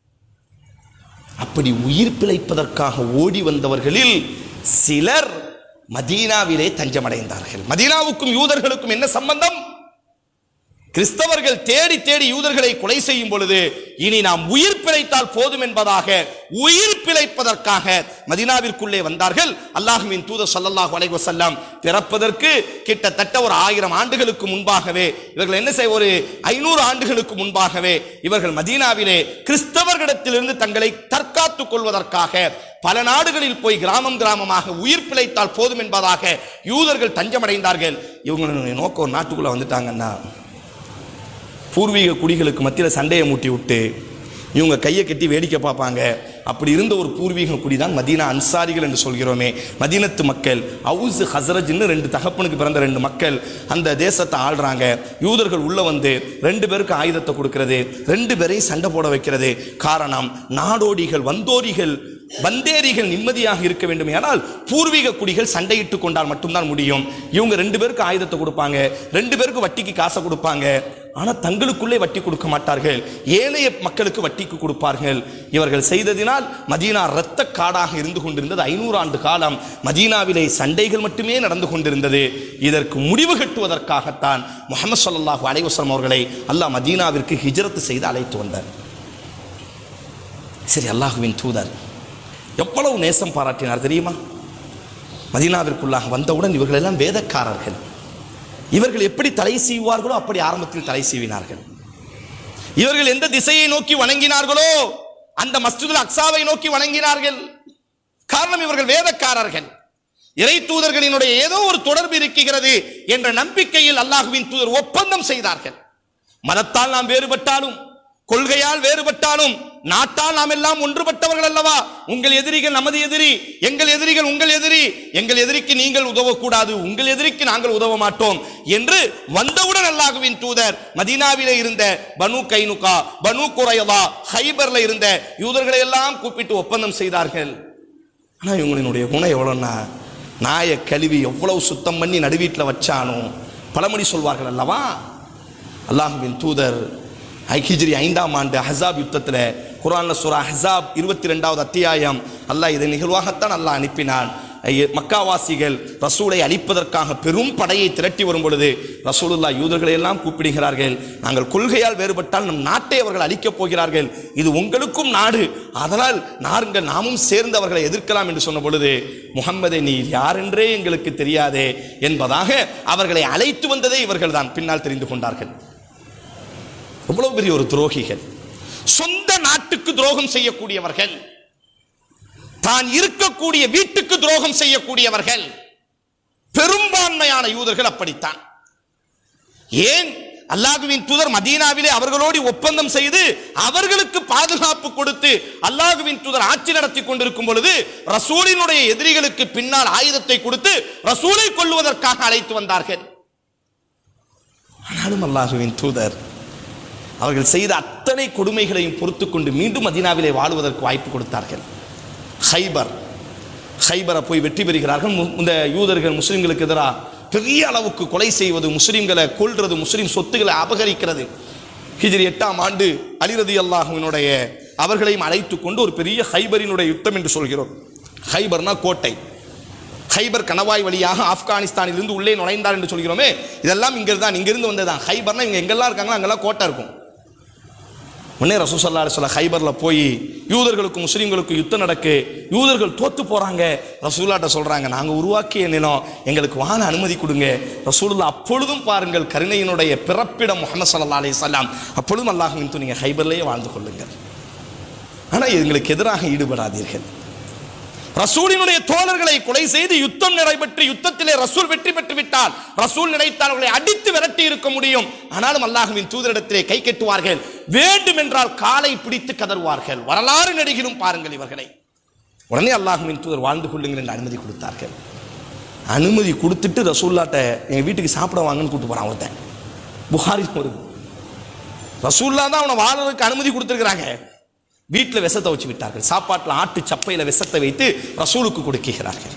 Speaker 1: அப்படி உயிர் பிழைப்பதற்காக ஓடி வந்தவர்களில் சிலர் மதீனாவிலே தஞ்சமடைந்தார்கள் மதீனாவுக்கும் யூதர்களுக்கும் என்ன சம்பந்தம் கிறிஸ்தவர்கள் தேடி தேடி யூதர்களை கொலை செய்யும் பொழுது இனி நாம் உயிர் பிழைத்தால் போதும் என்பதாக உயிர் பிழைப்பதற்காக மதினாவிற்குள்ளே வந்தார்கள் அல்லாஹுவின் தூதர் ஸல்லல்லாஹு அலைஹி வஸல்லம் பிறப்பதற்கு கிட்டத்தட்ட ஒரு ஆயிரம் ஆண்டுகளுக்கு முன்பாகவே இவர்கள் என்ன செய்ய ஒரு ஐநூறு ஆண்டுகளுக்கு முன்பாகவே இவர்கள் மதீனாவிலே கிறிஸ்தவர்களிடத்திலிருந்து தங்களை தற்காத்துக் கொள்வதற்காக பல நாடுகளில் போய் கிராமம் கிராமமாக உயிர் பிழைத்தால் போதும் என்பதாக யூதர்கள் தஞ்சமடைந்தார்கள் இவங்களுடைய நோக்கம் ஒரு நாட்டுக்குள்ள வந்துட்டாங்கன்னா பூர்வீக குடிகளுக்கு மத்தியில் சண்டையை மூட்டி விட்டு இவங்க கையை கட்டி வேடிக்கை பார்ப்பாங்க அப்படி இருந்த ஒரு பூர்வீக குடி தான் மதீனா அன்சாரிகள் என்று சொல்கிறோமே மதீனத்து மக்கள் அவுஸ் ஹசரஜ்னு ரெண்டு தகப்பனுக்கு பிறந்த ரெண்டு மக்கள் அந்த தேசத்தை ஆள்றாங்க யூதர்கள் உள்ள வந்து ரெண்டு பேருக்கு ஆயுதத்தை கொடுக்கிறது ரெண்டு பேரையும் சண்டை போட வைக்கிறது காரணம் நாடோடிகள் வந்தோரிகள் வந்தேரிகள் நிம்மதியாக இருக்க வேண்டும் ஆனால் பூர்வீக குடிகள் சண்டையிட்டு கொண்டால் மட்டும்தான் முடியும் இவங்க ரெண்டு பேருக்கு ஆயுதத்தை கொடுப்பாங்க ரெண்டு பேருக்கு வட்டிக்கு காசை கொடுப்பாங்க ஆனா தங்களுக்குள்ளே வட்டி கொடுக்க மாட்டார்கள் ஏனைய மக்களுக்கு வட்டிக்கு கொடுப்பார்கள் இவர்கள் செய்ததினால் மதீனா இரத்த காடாக இருந்து கொண்டிருந்தது ஐநூறு ஆண்டு காலம் மதீனாவிலே சண்டைகள் மட்டுமே நடந்து கொண்டிருந்தது இதற்கு முடிவு கட்டுவதற்காகத்தான் முகமது ஸல்லல்லாஹு அலைஹி வஸல்லம் அவர்களை அல்லாஹ் மதீனாவிற்கு ஹிஜ்ரத் செய்து அழைத்து வந்தார் சரி அல்லாஹுவின் தூதர் எவ்வளவு நேசம் பாராட்டினார் தெரியுமா மதீனாவிற்குள்ளாக வந்தவுடன் இவர்கள் எல்லாம் வேதக்காரர்கள் இவர்கள் எப்படி தலை சீவார்களோ அப்படி ஆரம்பத்தில் தலை சீவினார்கள் இவர்கள் எந்த திசையை நோக்கி வணங்கினார்களோ அந்த மஸ்ஜிதுல் அக்ஸாவை நோக்கி வணங்கினார்கள் காரணம் இவர்கள் வேதக்காரர்கள் இறை தூதர்களினுடைய ஏதோ ஒரு தொடர்பு இருக்கிறது என்ற நம்பிக்கையில் அல்லாஹுவின் தூதர் ஒப்பந்தம் செய்தார்கள் மதத்தால் நாம் வேறுபட்டாலும் கொள்கையால் வேறுபட்டாலும் நாட்டால் நாம் எல்லாம் ஒன்றுபட்டவர்கள் அல்லவா உங்கள் எதிரிகள் நமது எதிரி எங்கள் எதிரிகள் உங்கள் எதிரி எங்கள் எதிரிக்கு நீங்கள் உதவக்கூடாது உங்கள் எதிரிக்கு நாங்கள் உதவ மாட்டோம் என்று வந்தவுடன் அல்லாஹுவின் தூதர் மதீனாவிலே இருந்த பனு கைனுகா பனு குறையவா ஹைபர்ல இருந்த யூதர்களை எல்லாம் கூப்பிட்டு ஒப்பந்தம் செய்தார்கள் ஆனா இவங்களினுடைய குணம் எவ்வளோன்னா நாயை கழுவி எவ்வளவு சுத்தம் பண்ணி நடுவீட்டில் வச்சானோ பழமொழி சொல்வார்கள் அல்லவா அல்லாஹுவின் தூதர் ஹிஜ்ரி ஐந்தாம் ஆண்டு ஹசாப் யுத்தத்தில் குரான்ல சூரா ஹசாப் இருபத்தி ரெண்டாவது அத்தியாயம் அல்லாஹ் இதை நிகழ்வாகத்தான் அல்லாஹ் அனுப்பினான் ஐய- மக்காவாசிகள் ரசூலை அழிப்பதற்காக பெரும் படையை திரட்டி வரும் பொழுது ரசூலுல்லா யூதர்களை எல்லாம் கூப்பிடுகிறார்கள் நாங்கள் கொள்கையால் வேறுபட்டால் நம் நாட்டை அவர்கள் அழிக்கப் போகிறார்கள் இது உங்களுக்கும் நாடு அதனால் நாங்கள் நாமும் சேர்ந்து அவர்களை எதிர்க்கலாம் என்று சொன்ன பொழுது முகம்மதை நீ யாரென்றே எங்களுக்கு தெரியாதே என்பதாக அவர்களை அழைத்து வந்ததே இவர்கள் தான் பின்னால் தெரிந்து கொண்டார்கள் எவ்வளவு பெரிய ஒரு துரோகிகள் சொந்த நாட்டுக்கு துரோகம் செய்யக்கூடியவர்கள் தான் இருக்கக்கூடிய வீட்டுக்கு துரோகம் செய்யக்கூடியவர்கள் பெரும்பான்மையான யூதர்கள் அப்படித்தான் ஏன் அல்லாஹுவின் தூதர் மதீனாவிலே அவர்களோடு ஒப்பந்தம் செய்து அவர்களுக்கு பாதுகாப்பு கொடுத்து அல்லாஹுவின் தூதர் ஆட்சி நடத்தி கொண்டிருக்கும் பொழுது ரசூலினுடைய எதிரிகளுக்கு பின்னால் ஆயுதத்தை கொடுத்து ரசூலை கொல்லுவதற்காக அழைத்து வந்தார்கள் ஆனாலும் அல்லாஹுவின் தூதர் அவர்கள் செய்த அத்தனை கொடுமைகளையும் பொறுத்து கொண்டு மீண்டும் மதீனாவிலே வாழுவதற்கு வாய்ப்பு கொடுத்தார்கள் ஹைபர் ஹைபரை போய் வெற்றி பெறுகிறார்கள் மு- இந்த யூதர்கள் முஸ்லிம்களுக்கு எதிராக பெரிய அளவுக்கு கொலை செய்வது முஸ்லிம்களை கொல்றது முஸ்லிம் சொத்துக்களை அபகரிக்கிறது ஹிஜ்ரி எட்டாம் ஆண்டு அலிரதி அல்லாஹுவினுடைய அவர்களையும் அழைத்து கொண்டு ஒரு பெரிய ஹைபரினுடைய யுத்தம் என்று சொல்கிறோம் ஹைபர்னா கோட்டை ஹைபர் கணவாய் வழியாக ஆப்கானிஸ்தானிலிருந்து உள்ளே நுழைந்தார் என்று சொல்கிறோமே இதெல்லாம் இங்கிருந்து தான் இங்கிருந்து வந்ததுதான் ஹைபர்னா இவங்க எங்கெல்லாம் இருக்காங்களோ அங்கெல்லாம் கோட்டை இருக்கும் உடனே ரசூசல்லா சொல்ல ஹைபர்ல போய் யூதர்களுக்கு முஸ்லீம்களுக்கு யுத்தம் நடக்கு யூதர்கள் தோத்து போறாங்க ரசூல்லாட்ட சொல்றாங்க நாங்க உருவாக்கிய நிலம் எங்களுக்கு வாழ அனுமதி கொடுங்க ரசூலுல்லா அப்பொழுதும் பாருங்கள் கருணையினுடைய பிறப்பிடம் முகமது சல்லா அலி சலாம் அப்பொழுதும் அல்லாஹுவின் நீங்க ஹைபர்லேயே வாழ்ந்து கொள்ளுங்கள் ஆனா எங்களுக்கு எதிராக ஈடுபடாதீர்கள் ரசூலினுடைய தோழர்களை கொலை செய்து யுத்தம் நடைபெற்று யுத்தத்திலே ரசூல் வெற்றி பெற்று விட்டால் ரசூல் நினைத்தால் அவர்களை அடித்து விரட்டி இருக்க முடியும் ஆனாலும் அல்லாஹ்வின் தூதரிடத்திலே கை கட்டுவார்கள் வேண்டும் என்றால் காலை பிடித்து கதறுவார்கள் வரலாறு நடிகிலும் பாருங்கள் இவர்களை உடனே அல்லாஹ்வின் தூதர் வாழ்ந்து கொள்ளுங்கள் என்று அனுமதி கொடுத்தார்கள் அனுமதி கொடுத்துட்டு ரசூல்லாட்ட என் வீட்டுக்கு சாப்பிட வாங்கன்னு கூட்டு போறான் ஒருத்தன் புகாரி வருது ரசூல்லா தான் அவனை வாழறதுக்கு அனுமதி கொடுத்துருக்கிறாங்க வீட்டில் விஷத்தை வச்சு விட்டார்கள் சாப்பாட்டில் ஆட்டு சப்பையில் விஷத்தை வைத்து ரசூலுக்கு கொடுக்கிறார்கள்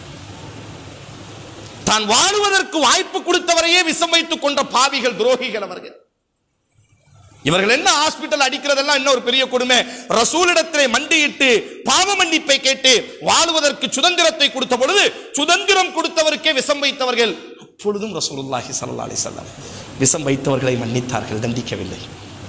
Speaker 1: தான் வாழுவதற்கு வாய்ப்பு கொடுத்தவரையே விஷம் வைத்துக் கொண்ட பாவிகள் துரோகிகள் அவர்கள் இவர்கள் என்ன ஹாஸ்பிட்டல் அடிக்கிறதெல்லாம் என்ன ஒரு பெரிய கொடுமை ரசூலிடத்திலே மண்டியிட்டு பாவ மன்னிப்பை கேட்டு வாழுவதற்கு சுதந்திரத்தை கொடுத்த பொழுது சுதந்திரம் கொடுத்தவருக்கே விஷம் வைத்தவர்கள் அப்பொழுதும் ரசூலுல்லாஹி ஸல்லல்லாஹு அலைஹி வஸல்லம் விஷம் வைத்தவர்களை மன்னித்தார்கள் தண்டிக்கவில்லை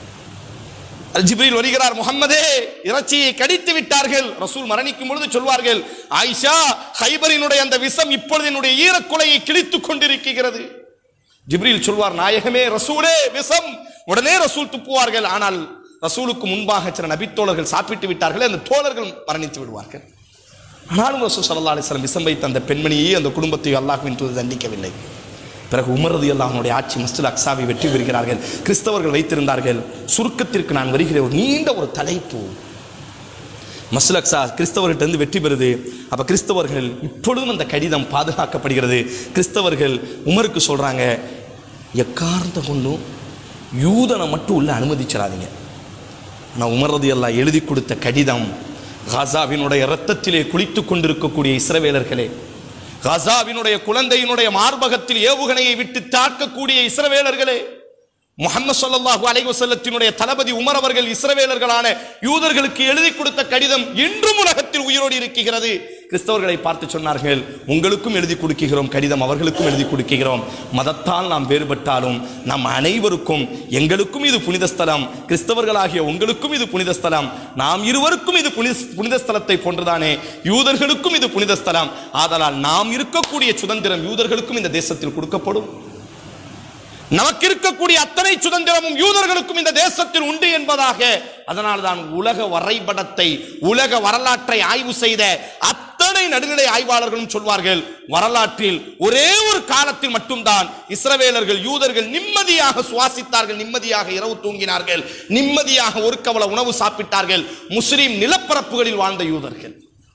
Speaker 1: ஜிப்ரீல் வருகிறார் முகம்மதே இறைச்சியை கடித்து விட்டார்கள் ரசூல் மரணிக்கும் பொழுது சொல்வார்கள் ஆயிஷா ஹைபரினுடைய அந்த விஷம் இப்பொழுது என்னுடைய ஈரக்குலையை கிழித்துக் கொண்டிருக்கிறது ஜிப்ரீல் சொல்வார் நாயகமே ரசூலே விஷம் உடனே ரசூல் துப்புவார்கள் ஆனால் ரசூலுக்கு முன்பாக சில நபித்தோழர்கள் சாப்பிட்டு விட்டார்கள் அந்த தோழர்கள் மரணித்து விடுவார்கள் ஆனாலும் ரசூல் ஸல்லல்லாஹு அலைஹி வஸல்லம் விஷம் வைத்த அந்த பெண்மணியை அந்த குடும்பத்தை அல்லாஹ்வின் தூதர் தண்டிக்கவில்லை பிறகு உமரது அல்லாஹனுடைய ஆட்சி மஸ்ஜித் அக்ஸாவை வெற்றி பெறுகிறார்கள் கிறிஸ்தவர்கள் வைத்திருந்தார்கள் சுருக்கத்திற்கு நான் வருகிற ஒரு நீண்ட ஒரு தலைப்பு மஸ்ஜித் அக்ஸா கிறிஸ்தவர்கிட்ட இருந்து வெற்றி பெறுது அப்ப கிறிஸ்தவர்கள் இப்பொழுதும் அந்த கடிதம் பாதுகாக்கப்படுகிறது கிறிஸ்தவர்கள் உமருக்கு சொல்றாங்க எக்காரணத்தை கொண்டும் யூதனை மட்டும் உள்ள அனுமதிச்சிடாதீங்க ஆனால் உமரது எல்லாம் எழுதி கொடுத்த கடிதம் காசாவினுடைய இரத்தத்திலே குளித்துக் கொண்டிருக்கக்கூடிய இஸ்ரவேலர்களே காசாவினுடைய குழந்தையினுடைய மார்பகத்தில் ஏவுகணையை விட்டு தாக்கக்கூடிய இஸ்ரவேலர்களே முகமது ஸல்லல்லாஹு அலைஹி வஸல்லத்தினுடைய தளபதி உமர் அவர்கள் இஸ்ரவேலர்களான யூதர்களுக்கு எழுதி கொடுத்த கடிதம் இன்றும் உலகத்தில் உயிரோடு இருக்கிறது கிறிஸ்தவர்களை பார்த்து சொன்னார்கள் உங்களுக்கும் எழுதி கொடுக்கிறோம் கடிதம் அவர்களுக்கும் எழுதி கொடுக்கிறோம் மதத்தால் நாம் வேறுபட்டாலும் நம் அனைவருக்கும் எங்களுக்கும் இது புனித ஸ்தலம் கிறிஸ்தவர்களாகிய உங்களுக்கும் இது புனித ஸ்தலம் நாம் இருவருக்கும் இது புனித புனித ஸ்தலத்தை போன்றுதானே யூதர்களுக்கும் இது புனித ஸ்தலம் ஆதலால் நாம் இருக்கக்கூடிய சுதந்திரம் யூதர்களுக்கும் இந்த தேசத்தில் கொடுக்கப்படும் நமக்கு இருக்கக்கூடிய அத்தனை சுதந்திரமும் யூதர்களுக்கும் இந்த தேசத்தில் உண்டு என்பதாக அதனால் தான் உலக வரைபடத்தை உலக வரலாற்றை ஆய்வு செய்த அத்தனை நடுநிலை ஆய்வாளர்களும் சொல்வார்கள் வரலாற்றில் ஒரே ஒரு காலத்தில் மட்டும்தான் இஸ்ரவேலர்கள் யூதர்கள் நிம்மதியாக சுவாசித்தார்கள் நிம்மதியாக இரவு தூங்கினார்கள் நிம்மதியாக ஒரு கவல உணவு சாப்பிட்டார்கள் முஸ்லிம் நிலப்பரப்புகளில் வாழ்ந்த யூதர்கள்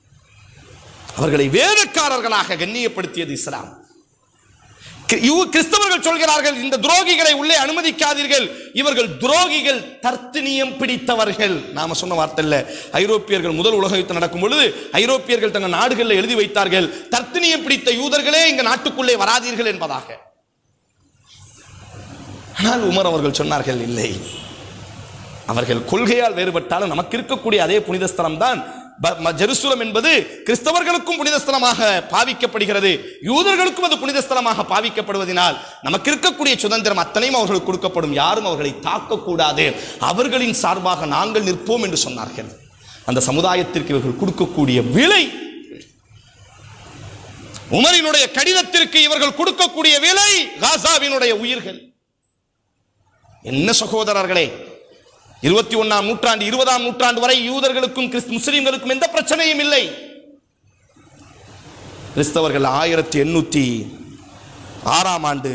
Speaker 1: அவர்களை வேதக்காரர்களாக கண்ணியப்படுத்தியது இஸ்லாம் கி- இவ- கிறிஸ்தவர்கள் சொல்கிறார்கள் இந்த துரோகிகளை உள்ளே அனுமதிக்காதீர்கள் இவர்கள் துரோகிகள் தர்த்தினியம் பிடித்தவர்கள் நாம சொன்ன வார்த்தை இல்ல ஐரோப்பியர்கள் முதல் உலக யுத்தம் நடக்கும் பொழுது ஐரோப்பியர்கள் தங்கள் நாடுகளில் எழுதி வைத்தார்கள் தர்த்தினியம் பிடித்த யூதர்களே இங்க நாட்டுக்குள்ளே வராதீர்கள் என்பதாக ஆனால் உமர் அவர்கள் சொன்னார்கள் இல்லை அவர்கள் கொள்கையால் வேறுபட்டாலும் நமக்கு இருக்கக்கூடிய அதே புனித ஸ்தலம் தான் ப- ம- ஜெருசலம் என்பது கிறிஸ்தவர்களுக்கும் புனித ஸ்தலமாக பாவிக்கப்படுகிறது யூதர்களுக்கும் அது புனித ஸ்தலமாக பாவிக்கப்படுவதனால் நமக்கு இருக்கக்கூடிய சுதந்திரம் அத்தனையும் அவர்களுக்கு கொடுக்கப்படும் யாரும் அவர்களை தாக்கக்கூடாது அவர்களின் சார்பாக நாங்கள் நிற்போம் என்று சொன்னார்கள் அந்த சமுதாயத்திற்கு இவர்கள் கொடுக்கக்கூடிய விலை உமரினுடைய கடிதத்திற்கு இவர்கள் கொடுக்கக்கூடிய விலை காசாவினுடைய உயிர்கள் என்ன சகோதரர்களே இருபத்தி ஒன்னாம் நூற்றாண்டு இருபதாம் நூற்றாண்டு வரை யூதர்களுக்கும் கிறிஸ்து முஸ்லிம்களுக்கும் எந்த பிரச்சனையும் இல்லை கிறிஸ்தவர்கள் ஆயிரத்தி எண்ணூத்தி ஆறாம் ஆண்டு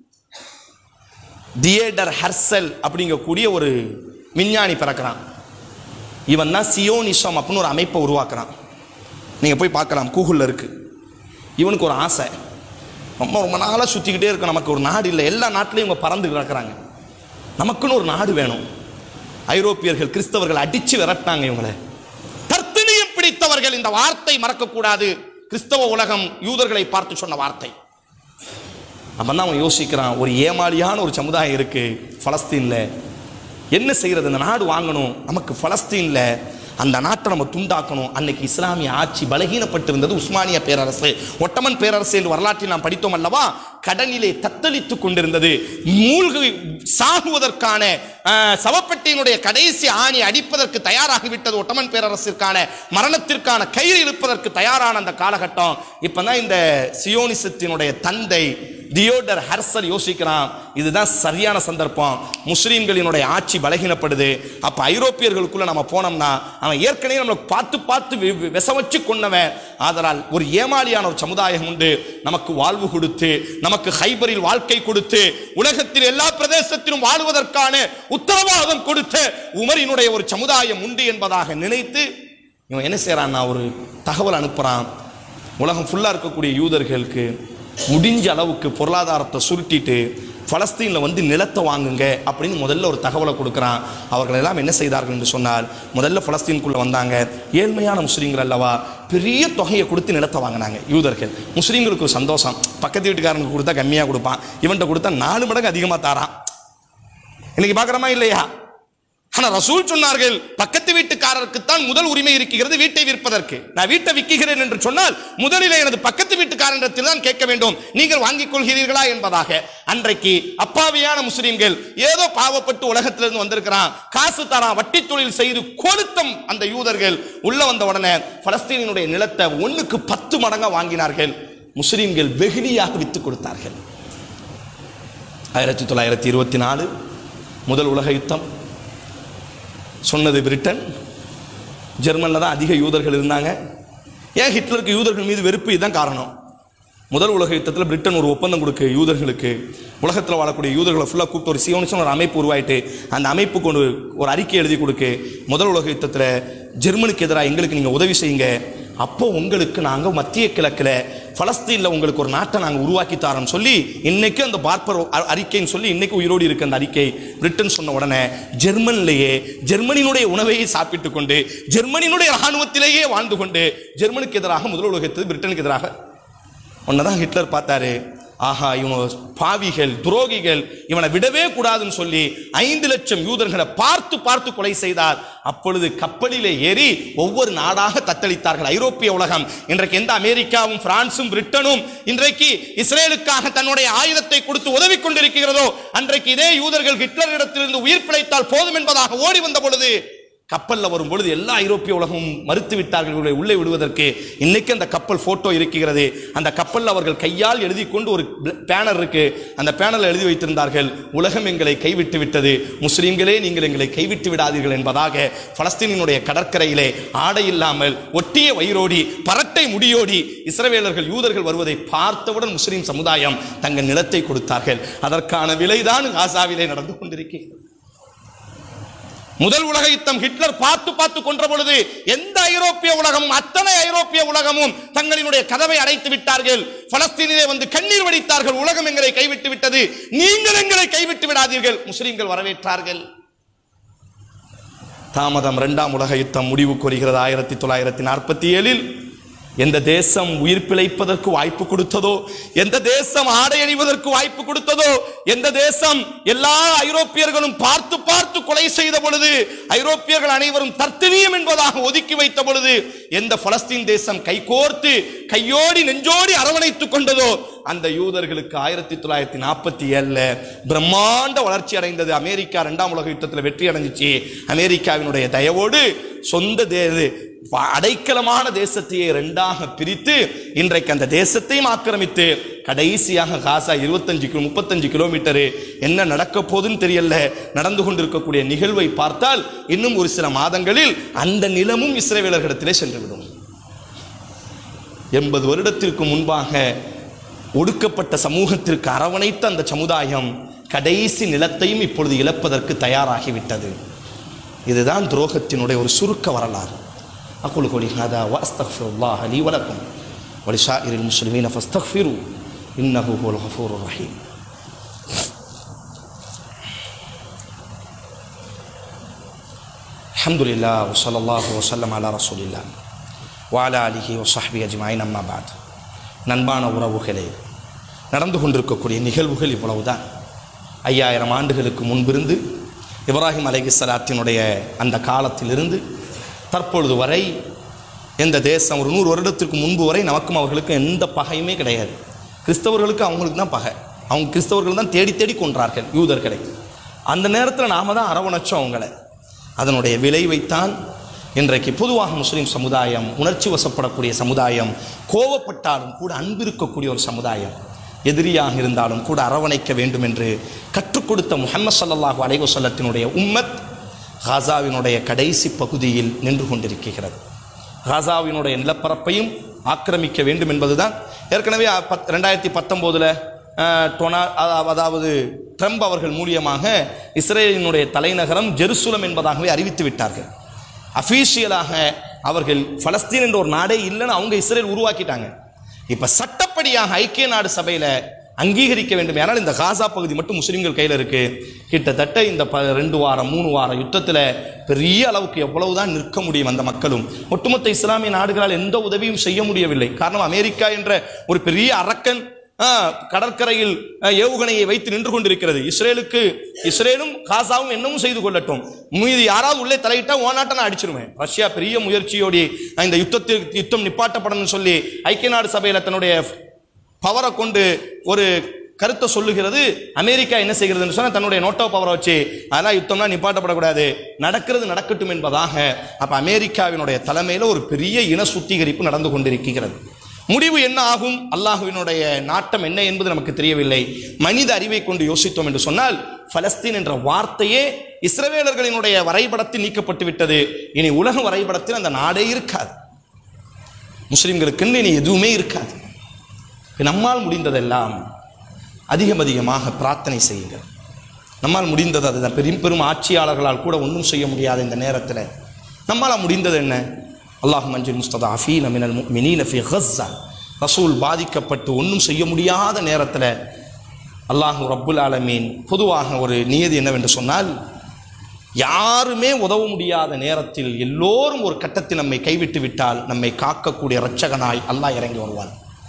Speaker 1: தியேடர் ஹர்சல் அப்படிங்கக்கூடிய ஒரு விஞ்ஞானி பிறக்கிறான் இவன் தான் சியோனிசம் அப்படின்னு ஒரு அமைப்பை உருவாக்குறான் நீங்கள் போய் பார்க்கலாம் கூகுளில் இருக்கு இவனுக்கு ஒரு ஆசை ரொம்ப ரொம்ப நாளாக சுற்றிக்கிட்டே இருக்கு நமக்கு ஒரு நாடு இல்லை எல்லா நாட்டிலையும் இவங்க பறந்து கிடக்குறாங்க நமக்குன்னு ஒரு நாடு வேணும் ஐரோப்பியர்கள் கிறிஸ்தவர்கள் அடிச்சு விரட்டாங்க இவங்களை தர்த்தனியம் பிடித்தவர்கள் இந்த வார்த்தை மறக்கக்கூடாது கிறிஸ்தவ உலகம் யூதர்களை பார்த்து சொன்ன வார்த்தை அப்பதான் அவன் யோசிக்கிறான் ஒரு ஏமாளியான ஒரு சமுதாயம் இருக்கு பலஸ்தீன்ல என்ன செய்யறது இந்த நாடு வாங்கணும் நமக்கு பலஸ்தீன்ல அந்த நாட்டை நம்ம துண்டாக்கணும் அன்னைக்கு இஸ்லாமிய ஆட்சி பலகீனப்பட்டிருந்தது உஸ்மானிய பேரரசு ஒட்டமன் பேரரசு என்று வரலாற்றில் நாம் படித்தோம் அல்லவா கடலிலே தத்தளித்துக் கொண்டிருந்தது மூழ்கி சாகுவதற்கான அஹ், சவப்பெட்டியினுடைய கடைசி ஆணி அடிப்பதற்கு தயாராகிவிட்டது ஒட்டமன் பேரரசிற்கான மரணத்திற்கான கயிறு இழுப்பதற்கு தயாரான அந்த காலகட்டம் இப்பதான் இந்த சியோனிசத்தினுடைய தந்தை தியோடர் ஹர்சல் யோசிக்கிறான் இதுதான் சரியான சந்தர்ப்பம் முஸ்லீம்களினுடைய ஆட்சி பலகீனப்படுது அப்ப ஐரோப்பியர்களுக்குள்ள நம்ம போனோம்னா அவன் ஏற்கனவே நம்மளை பார்த்து பார்த்து வி- வி- விஷ வச்சு கொன்னவன் ஆதலால் ஒரு ஏமாளியான ஒரு சமுதாயம் உண்டு நமக்கு வாழ்வு கொடுத்து நமக்கு ஹைபரில் வாழ்க்கை கொடுத்து உலகத்தில் எல்லா பிரதேசத்திலும் வாழ்வதற்கான உத்தரவாதம் கொடுத்த உமரினுடைய ஒரு சமுதாயம் உண்டு என்பதாக நினைத்து இவன் என்ன செய்றான்னா ஒரு தகவல் அனுப்புறான் உலகம் ஃபுல்லாக இருக்கக்கூடிய யூதர்களுக்கு முடிஞ்ச அளவுக்கு பொருளாதாரத்தை சுருட்டிட்டு பலஸ்தீனில் வந்து நிலத்தை வாங்குங்க அப்படின்னு முதல்ல ஒரு தகவலை கொடுக்குறான் அவர்கள் எல்லாம் என்ன செய்தார்கள் என்று சொன்னால் முதல்ல பலஸ்தீனுக்குள்ளே வந்தாங்க ஏழ்மையான முஸ்லீம்கள் அல்லவா பெரிய தொகையை கொடுத்து நிலத்தை வாங்கினாங்க யூதர்கள் முஸ்லீம்களுக்கு ஒரு சந்தோஷம் பக்கத்து வீட்டுக்காரனுக்கு கொடுத்தா கம்மியாக கொடுப்பான் இவன்கிட்ட கொடுத்தா நாலு மடங்கு அதிகமாக தாரான் இன்னைக்கு பார்க்குறோமா இல்லையா ஆனா ரசூல் சொன்னார்கள் பக்கத்து வீட்டுக்காரருக்குத்தான் முதல் உரிமை இருக்கிறது வீட்டை விற்பதற்கு நான் வீட்டை விற்கிறேன் என்று சொன்னால் முதலில் எனது பக்கத்து வீட்டுக்காரனிடத்தில் தான் கேட்க வேண்டும் நீங்கள் வாங்கிக் கொள்கிறீர்களா என்பதாக அன்றைக்கு அப்பாவியான முஸ்லிம்கள் ஏதோ பாவப்பட்டு உலகத்திலிருந்து வந்திருக்கிறான் காசு தரான் வட்டி தொழில் செய்து கொளுத்தம் அந்த யூதர்கள் உள்ள வந்த உடனே பலஸ்தீனினுடைய நிலத்தை ஒண்ணுக்கு பத்து மடங்கா வாங்கினார்கள் முஸ்லிம்கள் வெகுளியாக வித்து கொடுத்தார்கள் ஆயிரத்தி தொள்ளாயிரத்தி இருபத்தி நாலு முதல் உலக யுத்தம் சொன்னது பிரிட்டன் ஜெர்மனில் தான் அதிக யூதர்கள் இருந்தாங்க ஏன் ஹிட்லருக்கு யூதர்கள் மீது வெறுப்பு இதுதான் காரணம் முதல் உலக யுத்தத்தில் பிரிட்டன் ஒரு ஒப்பந்தம் கொடுக்கு யூதர்களுக்கு உலகத்தில் வாழக்கூடிய யூதர்களை ஃபுல்லாக கூப்பிட்டு ஒரு சியோனிசம் ஒரு அமைப்பு உருவாயிட்டு அந்த அமைப்புக்கு ஒரு ஒரு அறிக்கை எழுதி கொடுக்கு முதல் உலக யுத்தத்தில் ஜெர்மனிக்கு எதிராக எங்களுக்கு நீங்கள் உதவி செய்யுங்க அப்போ உங்களுக்கு நாங்கள் மத்திய கிழக்கில் பலஸ்தீனில் உங்களுக்கு ஒரு நாட்டை நாங்கள் உருவாக்கி தரோம்னு சொல்லி இன்னைக்கு அந்த பார்ப்பர் அ- அறிக்கைன்னு சொல்லி இன்னைக்கு உயிரோடு இருக்கு அந்த அறிக்கை பிரிட்டன் சொன்ன உடனே ஜெர்மனிலேயே ஜெர்மனியினுடைய உணவையே சாப்பிட்டு கொண்டு ஜெர்மனியினுடைய இராணுவத்திலேயே வாழ்ந்து கொண்டு ஜெர்மனிக்கு எதிராக முதல் உலகத்தில் பிரிட்டனுக்கு எதிராக தான் ஹிட்லர் பார்த்தாரு ஆஹா இவன் பாவிகள் துரோகிகள் இவனை விடவே கூடாதுன்னு சொல்லி ஐந்து லட்சம் யூதர்களை பார்த்து பார்த்து கொலை செய்தார் அப்பொழுது கப்பலிலே ஏறி ஒவ்வொரு நாடாக தத்தளித்தார்கள் ஐரோப்பிய உலகம் இன்றைக்கு எந்த அமெரிக்காவும் பிரான்சும் பிரிட்டனும் இன்றைக்கு இஸ்ரேலுக்காக தன்னுடைய ஆயுதத்தை கொடுத்து உதவி கொண்டிருக்கிறதோ அன்றைக்கு இதே யூதர்கள் ஹிட்லரிடத்திலிருந்து உயிர் பிழைத்தால் போதும் என்பதாக ஓடி வந்த பொழுது கப்பல்ல வரும் பொழுது எல்லா ஐரோப்பிய உலகமும் மறுத்து விட்டார்கள் இவர்களை உள்ளே விடுவதற்கு இன்னைக்கு அந்த கப்பல் போட்டோ இருக்கிறது அந்த கப்பல்ல அவர்கள் கையால் எழுதி கொண்டு ஒரு பேனர் இருக்கு அந்த பேனர்ல எழுதி வைத்திருந்தார்கள் உலகம் எங்களை கைவிட்டு விட்டது முஸ்லிம்களே நீங்கள் எங்களை கைவிட்டு விடாதீர்கள் என்பதாக பலஸ்தீனினுடைய கடற்கரையிலே ஆடை இல்லாமல் ஒட்டிய வயிறோடி பரட்டை முடியோடி இஸ்ரவேலர்கள் யூதர்கள் வருவதை பார்த்தவுடன் முஸ்லிம் சமுதாயம் தங்கள் நிலத்தை கொடுத்தார்கள் அதற்கான விலைதான் காசாவிலே நடந்து கொண்டிருக்கிறது முதல் உலக யுத்தம் ஹிட்லர் பார்த்து பார்த்து கொன்ற பொழுது எந்த ஐரோப்பிய உலகமும் அத்தனை ஐரோப்பிய உலகமும் தங்களினுடைய கதவை அடைத்து விட்டார்கள் பலஸ்தீனிலே வந்து கண்ணீர் வடித்தார்கள் உலகம் எங்களை கைவிட்டு விட்டது நீங்கள் எங்களை கைவிட்டு விடாதீர்கள் முஸ்லிம்கள் வரவேற்றார்கள் தாமதம் இரண்டாம் உலக யுத்தம் முடிவுக்கு வருகிறது ஆயிரத்தி தொள்ளாயிரத்தி நாற்பத்தி ஏழில் எந்த தேசம் உயிர் பிழைப்பதற்கு வாய்ப்பு கொடுத்ததோ எந்த தேசம் ஆடை அணிவதற்கு வாய்ப்பு கொடுத்ததோ எந்த தேசம் எல்லா ஐரோப்பியர்களும் பார்த்து பார்த்து கொலை செய்த பொழுது ஐரோப்பியர்கள் அனைவரும் தர்த்தனியம் என்பதாக ஒதுக்கி வைத்த பொழுது எந்த பலஸ்தீன் தேசம் கைகோர்த்து கையோடி நெஞ்சோடி அரவணைத்துக் கொண்டதோ அந்த யூதர்களுக்கு ஆயிரத்தி தொள்ளாயிரத்தி நாற்பத்தி ஏழுல பிரம்மாண்ட வளர்ச்சி அடைந்தது அமெரிக்கா இரண்டாம் உலக யுத்தத்தில் வெற்றி அடைஞ்சிச்சு அமெரிக்காவினுடைய தயவோடு சொந்த தே ப- அடைக்கலமான தேசத்தையே ரெண்டாக பிரித்து இன்றைக்கு அந்த தேசத்தையும் ஆக்கிரமித்து கடைசியாக காசா இருபத்தஞ்சு கிலோ முப்பத்தஞ்சு கிலோமீட்டரு என்ன நடக்க போகுதுன்னு தெரியல நடந்து கொண்டிருக்கக்கூடிய நிகழ்வை பார்த்தால் இன்னும் ஒரு சில மாதங்களில் அந்த நிலமும் இஸ்ரேவேலர்களிடத்திலே சென்றுவிடும் எண்பது வருடத்திற்கு முன்பாக ஒடுக்கப்பட்ட சமூகத்திற்கு அரவணைத்த அந்த சமுதாயம் கடைசி நிலத்தையும் இப்பொழுது இழப்பதற்கு தயாராகிவிட்டது இதுதான் துரோகத்தினுடைய ஒரு சுருக்க வரலாறு அகுல் கோலி ஹாதா வாஸ்தக்ஃபிருல்லாஹ் லீ வலக்கும் வலிஷாஇரில் முஸ்லிமீன ஃபஸ்தக்ஃபிரு இன்னஹு ஹுவல் கஃபூருர் ரஹீம் அல்ஹம்துலில்லா வஸல்லல்லாஹு வஸல்லம் அலா ரசூலில்லா வாலா அலிஹி வஸஹ்பி அஜ்மாயின் அம்மா பாத் நண்பான உறவுகளே நடந்து கொண்டிருக்கக்கூடிய நிகழ்வுகள் இவ்வளவுதான் ஐயாயிரம் ஆண்டுகளுக்கு முன்பிருந்து இப்ராஹிம் அலைஹிஸ்ஸலாத்தினுடைய அந்த காலத்திலிருந்து தற்பொழுது வரை எந்த தேசம் ஒரு நூறு வருடத்திற்கு முன்பு வரை நமக்கும் அவர்களுக்கும் எந்த பகையுமே கிடையாது கிறிஸ்தவர்களுக்கு அவங்களுக்கு தான் பகை அவங்க கிறிஸ்தவர்கள் தான் தேடி தேடி கொன்றார்கள் யூதர்களை அந்த நேரத்தில் நாம தான் அரவணைச்சோம் அவங்களை அதனுடைய விளைவைத்தான் இன்றைக்கு பொதுவாக முஸ்லீம் சமுதாயம் உணர்ச்சி வசப்படக்கூடிய சமுதாயம் கோவப்பட்டாலும் கூட அன்பு இருக்கக்கூடிய ஒரு சமுதாயம் எதிரியாக இருந்தாலும் கூட அரவணைக்க வேண்டும் என்று கற்றுக் கொடுத்த முஹம்மது ஸல்லல்லாஹு அலைஹி வஸல்லத்தினுடைய உம்மத் காசாவினுடைய கடைசி பகுதியில் நின்று கொண்டிருக்கிறது காசாவினுடைய நிலப்பரப்பையும் ஆக்கிரமிக்க வேண்டும் என்பதுதான் ஏற்கனவே அ- பத் ரெண்டாயிரத்தி பத்தொம்போதில் டொனா அ- அதாவது ட்ரம்ப் அவர்கள் மூலியமாக இஸ்ரேலினுடைய தலைநகரம் ஜெருசலம் என்பதாகவே அறிவித்து விட்டார்கள் அஃபீஷியலாக அவர்கள் பலஸ்தீன் என்ற ஒரு நாடே இல்லைன்னு அவங்க இஸ்ரேல் உருவாக்கிட்டாங்க இப்ப சட்டப்படியாக ஐக்கிய நாடு சபையில அங்கீகரிக்க வேண்டும் ஏனால் இந்த காசா பகுதி மட்டும் முஸ்லிம்கள் கையில் இருக்கு கிட்டத்தட்ட இந்த ப ரெண்டு வாரம் மூணு வாரம் யுத்தத்தில் பெரிய அளவுக்கு எவ்வளவுதான் நிற்க முடியும் அந்த மக்களும் ஒட்டுமொத்த இஸ்லாமிய நாடுகளால் எந்த உதவியும் செய்ய முடியவில்லை காரணம் அமெரிக்கா என்ற ஒரு பெரிய அரக்கன் ஆ, கடற்கரையில் ஆ, ஏவுகணையை வைத்து நின்று கொண்டிருக்கிறது இஸ்ரேலுக்கு இஸ்ரேலும் காசாவும் என்னமும் செய்து கொள்ளட்டும் மீது யாராவது உள்ளே தலையிட்டா ஓனாட்ட நான் அடிச்சிருவேன் ரஷ்யா பெரிய முயற்சியோடி ஆ, இந்த யுத்தத்திற்கு யுத்தம் நிப்பாட்டப்படணும்னு சொல்லி ஐக்கிய நாடு சபையில் தன்னுடைய பவரை கொண்டு ஒரு கருத்தை சொல்லுகிறது அமெரிக்கா என்ன செய்கிறதுன்னு சொன்னா தன்னுடைய நோட்டோ பவரை வச்சு அதெல்லாம் யுத்தம்லாம் நிப்பாட்டப்படக்கூடாது நடக்கிறது நடக்கட்டும் என்பதாக அப்ப அமெரிக்காவினுடைய தலைமையில ஒரு பெரிய இன சுத்திகரிப்பு நடந்து கொண்டிருக்கிறது முடிவு என்ன ஆகும் அல்லாஹுவினுடைய நாட்டம் என்ன என்பது நமக்கு தெரியவில்லை மனித அறிவை கொண்டு யோசித்தோம் என்று சொன்னால் பலஸ்தீன் என்ற வார்த்தையே இஸ்ரவேலர்களினுடைய வரைபடத்தில் நீக்கப்பட்டு விட்டது இனி உலக வரைபடத்தில் அந்த நாடே இருக்காது முஸ்லிம்களுக்குன்னு இனி எதுவுமே இருக்காது நம்மால் முடிந்ததெல்லாம் அதிகம் அதிகமாக பிரார்த்தனை செய்யுங்கள் நம்மால் முடிந்தது அதுதான் பெரும் பெரும் ஆட்சியாளர்களால் கூட ஒன்றும் செய்ய முடியாத இந்த நேரத்தில் நம்மால் முடிந்தது என்ன அல்லாஹ் மஞ்சள் முஸ்ததா அஃபீன் அமினல் மினீன ஃபி ஹஸ்ஸா ரசூல் பாதிக்கப்பட்டு ஒன்றும் செய்ய முடியாத நேரத்தில் அல்லாஹு ரப்புல் ஆலமீன் பொதுவாக ஒரு நியதி என்னவென்று சொன்னால் யாருமே உதவ முடியாத நேரத்தில் எல்லோரும் ஒரு கட்டத்தில் நம்மை கைவிட்டு விட்டால் நம்மை காக்கக்கூடிய இரட்சகனாய் அல்லாஹ் இறங்கி வருவான்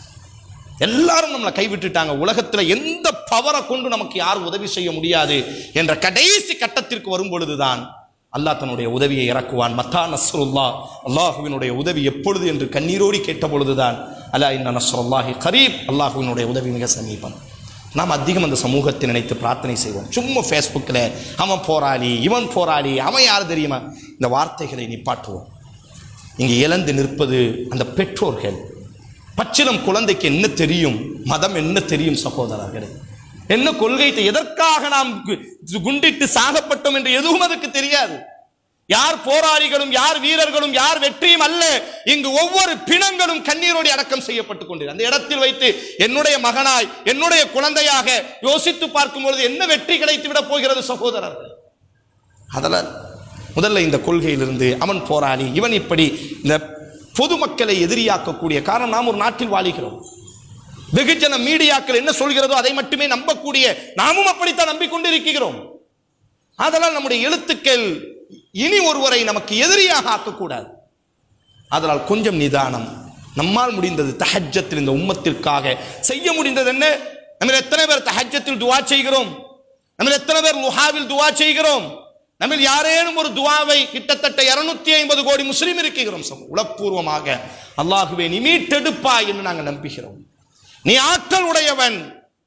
Speaker 1: எல்லாரும் நம்மளை கைவிட்டுட்டாங்க உலகத்துல எந்த பவரை கொண்டு நமக்கு யாரும் உதவி செய்ய முடியாது என்ற கடைசி கட்டத்திற்கு வரும் பொழுதுதான் அல்லாஹ் தன்னுடைய உதவியை இறக்குவான் மத்தா நஸ்ருல்லா அல்லாஹுவினுடைய உதவி எப்பொழுது என்று கண்ணீரோடி கேட்ட பொழுதுதான் அல்லா இன்ன நஸ்ருல்லாஹி கரீப் அல்லாஹுவினுடைய உதவி மிக சமீபம் நாம் அதிகம் அந்த சமூகத்தை நினைத்து பிரார்த்தனை செய்வோம் சும்மா ஃபேஸ்புக்கில் அவன் போராளி இவன் போராளி அவன் யார் தெரியுமா இந்த வார்த்தைகளை நிப்பாட்டுவோம் இங்கே இழந்து நிற்பது அந்த பெற்றோர்கள் பச்சிலம் குழந்தைக்கு என்ன தெரியும் மதம் என்ன தெரியும் சகோதரர்களே என்ன கொள்கை தெ- எதற்காக நாம் கு- குண்டிட்டு சாகப்பட்டோம் என்று எதுவும் அதுக்கு தெரியாது யார் போராளிகளும் யார் வீரர்களும் யார் வெற்றியும் அல்ல இங்கு ஒவ்வொரு பிணங்களும் கண்ணீரோடு அடக்கம் செய்யப்பட்டுக் கொண்டு அந்த இடத்தில் வைத்து என்னுடைய மகனாய் என்னுடைய குழந்தையாக யோசித்து பார்க்கும் பொழுது என்ன வெற்றி கிடைத்து விட போகிறது சகோதரர்கள் அதனால் முதல்ல இந்த கொள்கையிலிருந்து அவன் போராளி இவன் இப்படி இந்த பொதுமக்களை எதிரியாக்கக்கூடிய காரணம் நாம் ஒரு நாட்டில் வாழுகிறோம் வெகுஜன மீடியாக்கள் என்ன சொல்கிறதோ அதை மட்டுமே நம்பக்கூடிய நாமும் அப்படித்தான் நம்பிக்கொண்டிருக்கிறோம் அதனால் நம்முடைய எழுத்துக்கள் இனி ஒருவரை நமக்கு எதிரியாக ஆக்கக்கூடாது அதனால் கொஞ்சம் நிதானம் நம்மால் முடிந்தது தஹஜத்தில் இந்த உம்மத்திற்காக செய்ய முடிந்தது என்ன நம்ம எத்தனை பேர் தஹஜத்தில் துவா செய்கிறோம் நம்ம எத்தனை பேர் லுஹாவில் துவா செய்கிறோம் நம்ம யாரேனும் ஒரு துவாவை கிட்டத்தட்ட இருநூத்தி ஐம்பது கோடி முஸ்லீம் இருக்கிறோம் சகோ- உளப்பூர்வமாக அல்லாஹுவே நீ மீட்டெடுப்பாய் என்று நாங்கள் நம்புகிறோம் நீ ஆற்றல் உடையவன்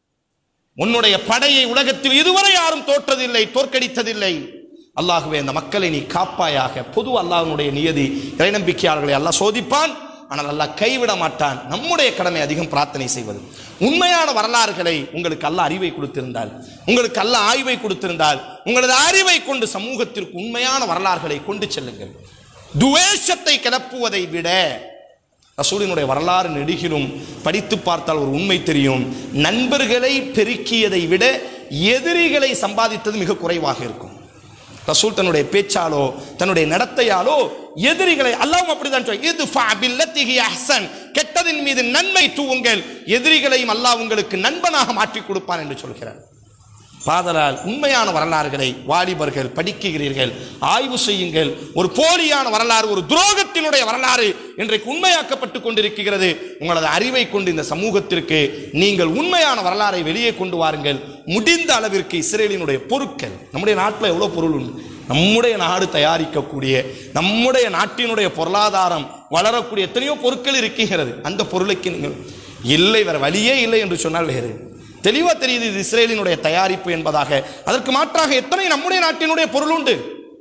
Speaker 1: உன்னுடைய படையை உலகத்தில் இதுவரை யாரும் தோற்றதில்லை தோற்கடித்ததில்லை அல்லாஹுவே அந்த மக்களை நீ காப்பாயாக பொது அல்லாஹ்வுடைய நியதி இறைநம்பிக்கையாளர்களை அல்லாஹ் சோதிப்பான் ஆனால் அல்லாஹ் கைவிட மாட்டான் நம்முடைய கடமை அதிகம் பிரார்த்தனை செய்வது உண்மையான வரலாறுகளை உங்களுக்கு அல்லாஹ் அறிவை கொடுத்திருந்தால் உங்களுக்கு அல்லாஹ் ஆய்வை கொடுத்திருந்தால் உங்களது அறிவை கொண்டு சமூகத்திற்கு உண்மையான வரலாறுகளை கொண்டு செல்லுங்கள் துவேஷத்தை கிளப்புவதை விட ரசூலினுடைய வரலாறு நெடுகிலும் படித்து பார்த்தால் ஒரு உண்மை தெரியும் நண்பர்களை பெருக்கியதை விட எதிரிகளை சம்பாதித்தது மிக குறைவாக இருக்கும் ரசூல் தன்னுடைய பேச்சாலோ தன்னுடைய நடத்தையாலோ எதிரிகளை அல்லாவும் அப்படிதான் சொல்ல இது பில்லத்திஹி அஹ்சன் கெட்டதின் மீது நன்மை தூவுங்கள் எதிரிகளையும் அல்லாஹ் உங்களுக்கு நண்பனாக மாற்றி கொடுப்பான் என்று சொல்கிறார் பாதலால் உண்மையான வரலாறுகளை வாலிபர்கள் படிக்கிறீர்கள் ஆய்வு செய்யுங்கள் ஒரு போலியான வரலாறு ஒரு துரோகத்தினுடைய வரலாறு இன்றைக்கு உண்மையாக்கப்பட்டு கொண்டிருக்கிறது உங்களது அறிவை கொண்டு இந்த சமூகத்திற்கு நீங்கள் உண்மையான வரலாறை வெளியே கொண்டு வாருங்கள் முடிந்த அளவிற்கு இஸ்ரேலினுடைய பொருட்கள் நம்முடைய நாட்டில் எவ்வளோ பொருள் உண்டு நம்முடைய நாடு தயாரிக்கக்கூடிய நம்முடைய நாட்டினுடைய பொருளாதாரம் வளரக்கூடிய எத்தனையோ பொருட்கள் இருக்கிறது அந்த பொருளுக்கு நீங்கள் இல்லை வேற வழியே இல்லை என்று சொன்னால் வேறு தெளிவா தெரியுது இது இஸ்ரேலினுடைய தயாரிப்பு என்பதாக அதற்கு மாற்றாக எத்தனை நம்முடைய நாட்டினுடைய பொருள் உண்டு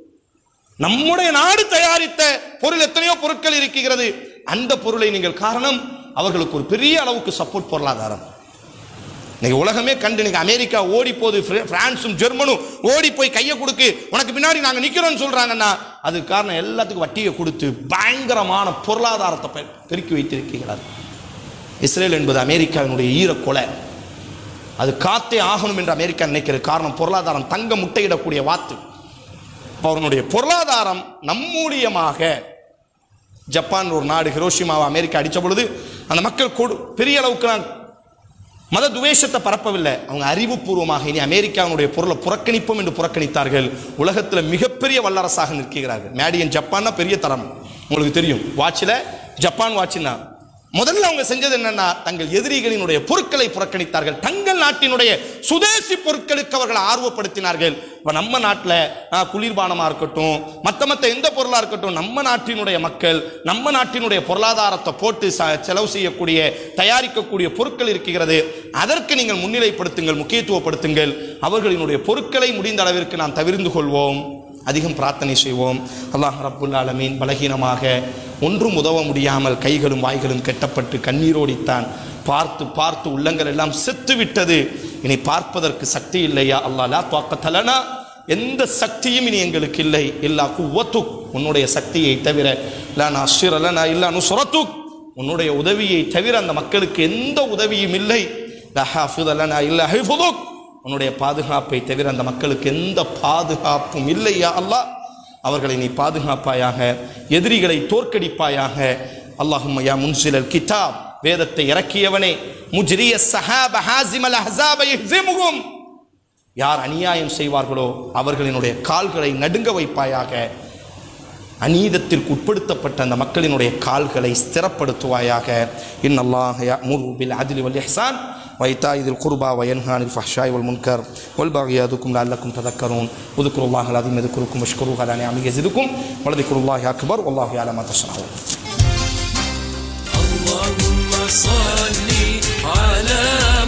Speaker 1: நம்முடைய நாடு தயாரித்த பொருள் எத்தனையோ பொருட்கள் இருக்கிறது அந்த பொருளை நீங்கள் காரணம் அவர்களுக்கு ஒரு பெரிய அளவுக்கு சப்போர்ட் பொருளாதாரம் இன்னைக்கு உலகமே கண்டு இன்னைக்கு அமெரிக்கா ஓடி போகுது பிர- பிரான்சும் ஜெர்மனும் ஓடி போய் கையை கொடுக்கு உனக்கு பின்னாடி நாங்கள் நிற்கிறோம்னு சொல்றாங்கன்னா அதுக்கு காரணம் எல்லாத்துக்கும் வட்டியை கொடுத்து பயங்கரமான பொருளாதாரத்தை பெ- பெருக்கி வைத்திருக்கிறார் இஸ்ரேல் என்பது அமெரிக்காவினுடைய ஈரக்கொலை அது காத்தே ஆகணும் என்று அமெரிக்கா நினைக்கிறது காரணம் பொருளாதாரம் தங்க முட்டையிடக்கூடிய வாத்து அப்ப அவனுடைய பொருளாதாரம் நம் மூலியமாக ஜப்பான் ஒரு நாடு ஹிரோஷிமாவை அமெரிக்கா அடித்த பொழுது அந்த மக்கள் கொடு பெரிய அளவுக்கு நான் மத துவேஷத்தை பரப்பவில்லை அவங்க அறிவுபூர்வமாக இனி அமெரிக்காவினுடைய பொருளை புறக்கணிப்போம் என்று புறக்கணித்தார்கள் உலகத்தில் மிகப்பெரிய வல்லரசாக நிற்கிறார்கள் மேடியன் ஜப்பான்னா பெரிய தரம் உங்களுக்கு தெரியும் வாட்சில் ஜப்பான் வாட்சின்னா முதல்ல அவங்க செஞ்சது என்னன்னா தங்கள் எதிரிகளினுடைய பொருட்களை புறக்கணித்தார்கள் தங்கள் நாட்டினுடைய சுதேசி பொருட்களுக்கு அவர்கள் ஆர்வப்படுத்தினார்கள் இப்போ நம்ம நாட்டில் குளிர்பானமாக இருக்கட்டும் மற்ற மற்ற எந்த பொருளாக இருக்கட்டும் நம்ம நாட்டினுடைய மக்கள் நம்ம நாட்டினுடைய பொருளாதாரத்தை போட்டு ச- செலவு செய்யக்கூடிய தயாரிக்கக்கூடிய பொருட்கள் இருக்கிறது அதற்கு நீங்கள் முன்னிலைப்படுத்துங்கள் முக்கியத்துவப்படுத்துங்கள் அவர்களினுடைய பொருட்களை முடிந்த அளவிற்கு நாம் தவிர்ந்து கொள்வோம் அதிகம் பிரார்த்தனை செய்வோம் அல்லாஹ் ரப்புல் ஆலமீன் பலகீனமாக ஒன்றும் உதவ முடியாமல் கைகளும் வாய்களும் கெட்டப்பட்டு கண்ணீரோடித்தான் பார்த்து பார்த்து உள்ளங்கள் எல்லாம் செத்து விட்டது இனி பார்ப்பதற்கு சக்தி இல்லையா அல்லாஹ் லா துவக்கத்தலனா எந்த சக்தியும் இனி எங்களுக்கு இல்லை இல்லா குவத்து உன்னுடைய சக்தியை தவிர லா நாசிரலனா இல்லா நுசுரத்துக் உன்னுடைய உதவியை தவிர அந்த மக்களுக்கு எந்த உதவியும் இல்லை லா ஹாஃபிதலனா இல்லா ஹிஃபுதுக் உன்னுடைய பாதுகாப்பை தவிர அந்த மக்களுக்கு எந்த பாதுகாப்பும் இல்லையா அல்லாஹ் அவர்களை நீ பாதுகாப்பாயாக எதிரிகளை தோற்கடிப்பாயாக அல்லாஹும்ம யா முன்சிலல் கிதாப் வேதத்தை இறக்கியவனே முஜ்ரிய சஹாப ஹாசிமல் அஹ்ஸாப யஹ்ஸிமுஹும் யார் அநியாயம் செய்வார்களோ அவர்களினுடைய கால்களை நடுங்க வைப்பாயாக அநீதத்திற்கு உட்படுத்தப்பட்ட அந்த மக்களினுடைய கால்களை ஸ்திரப்படுத்துவாயாக இன்னல்லாஹ் யஅமுரு பில் அத்லி வல் இஹ்சான் وإيتاء ذي القربى وينهى عن الفحشاء والمنكر والبغي يعظكم لعلكم تذكرون واذكروا الله العظيم يذكركم واشكروه على نعمه يزدكم ولذكر الله أكبر والله يعلم ما تصنعون
Speaker 2: اللهم صل على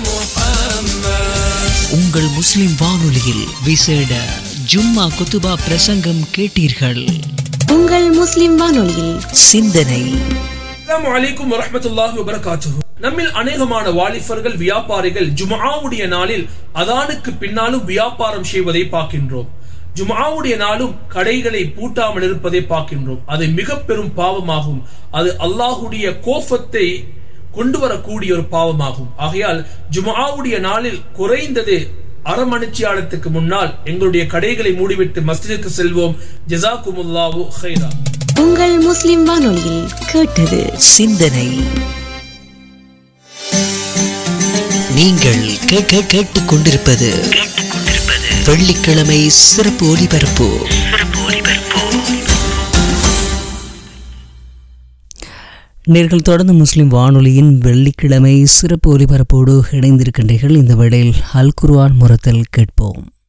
Speaker 2: محمد
Speaker 3: உங்கள் முஸ்லிம் வானொலியில் விசேட ஜும்மா குத்துபா பிரசங்கம் கேட்டீர்கள்
Speaker 4: உங்கள் முஸ்லிம் வானொலியில்
Speaker 3: சிந்தனை
Speaker 5: அஸ்ஸலாமு அலைக்கும் வரஹ்மத்துல்லாஹி வபரகாத்துஹு நம்மில் அநேகமான வாலிபர்கள் வியாபாரிகள் ஜும்ஆவுடைய நாளில் அதானுக்கு பின்னாலும் வியாபாரம் செய்வதை பார்க்கின்றோம் ஜும்ஆவுடைய நாளும் கடைகளை பூட்டாமல் இருப்பதை பார்க்கின்றோம் அது மிக பெரும் பாவமாகும் அது அல்லாஹுடைய கோபத்தை கொண்டு வரக்கூடிய ஒரு பாவமாகும் ஆகையால் ஜும்ஆவுடைய நாளில் குறைந்தது அரை மணிச்சியாலத்துக்கு முன்னால் எங்களுடைய கடைகளை மூடிவிட்டு மஸ்ஜிதுக்கு செல்வோம் ஜஸாக்குமுல்லாஹு ஹைரா
Speaker 4: உங்கள் முஸ்லிம் வானொலியில் கேட்டது
Speaker 3: சிந்தனை நீங்கள் கேட்க கேட்டுக் கொண்டிருப்பது வெள்ளிக்கிழமை சிறப்பு ஒலிபரப்பு நேர்கள் தொடர்ந்து முஸ்லிம் வானொலியின் வெள்ளிக்கிழமை சிறப்பு ஒலிபரப்போடு இணைந்திருக்கின்றீர்கள் இந்த வேளையில் அல் குர்ஆன் முரத்தல் கேட்போம்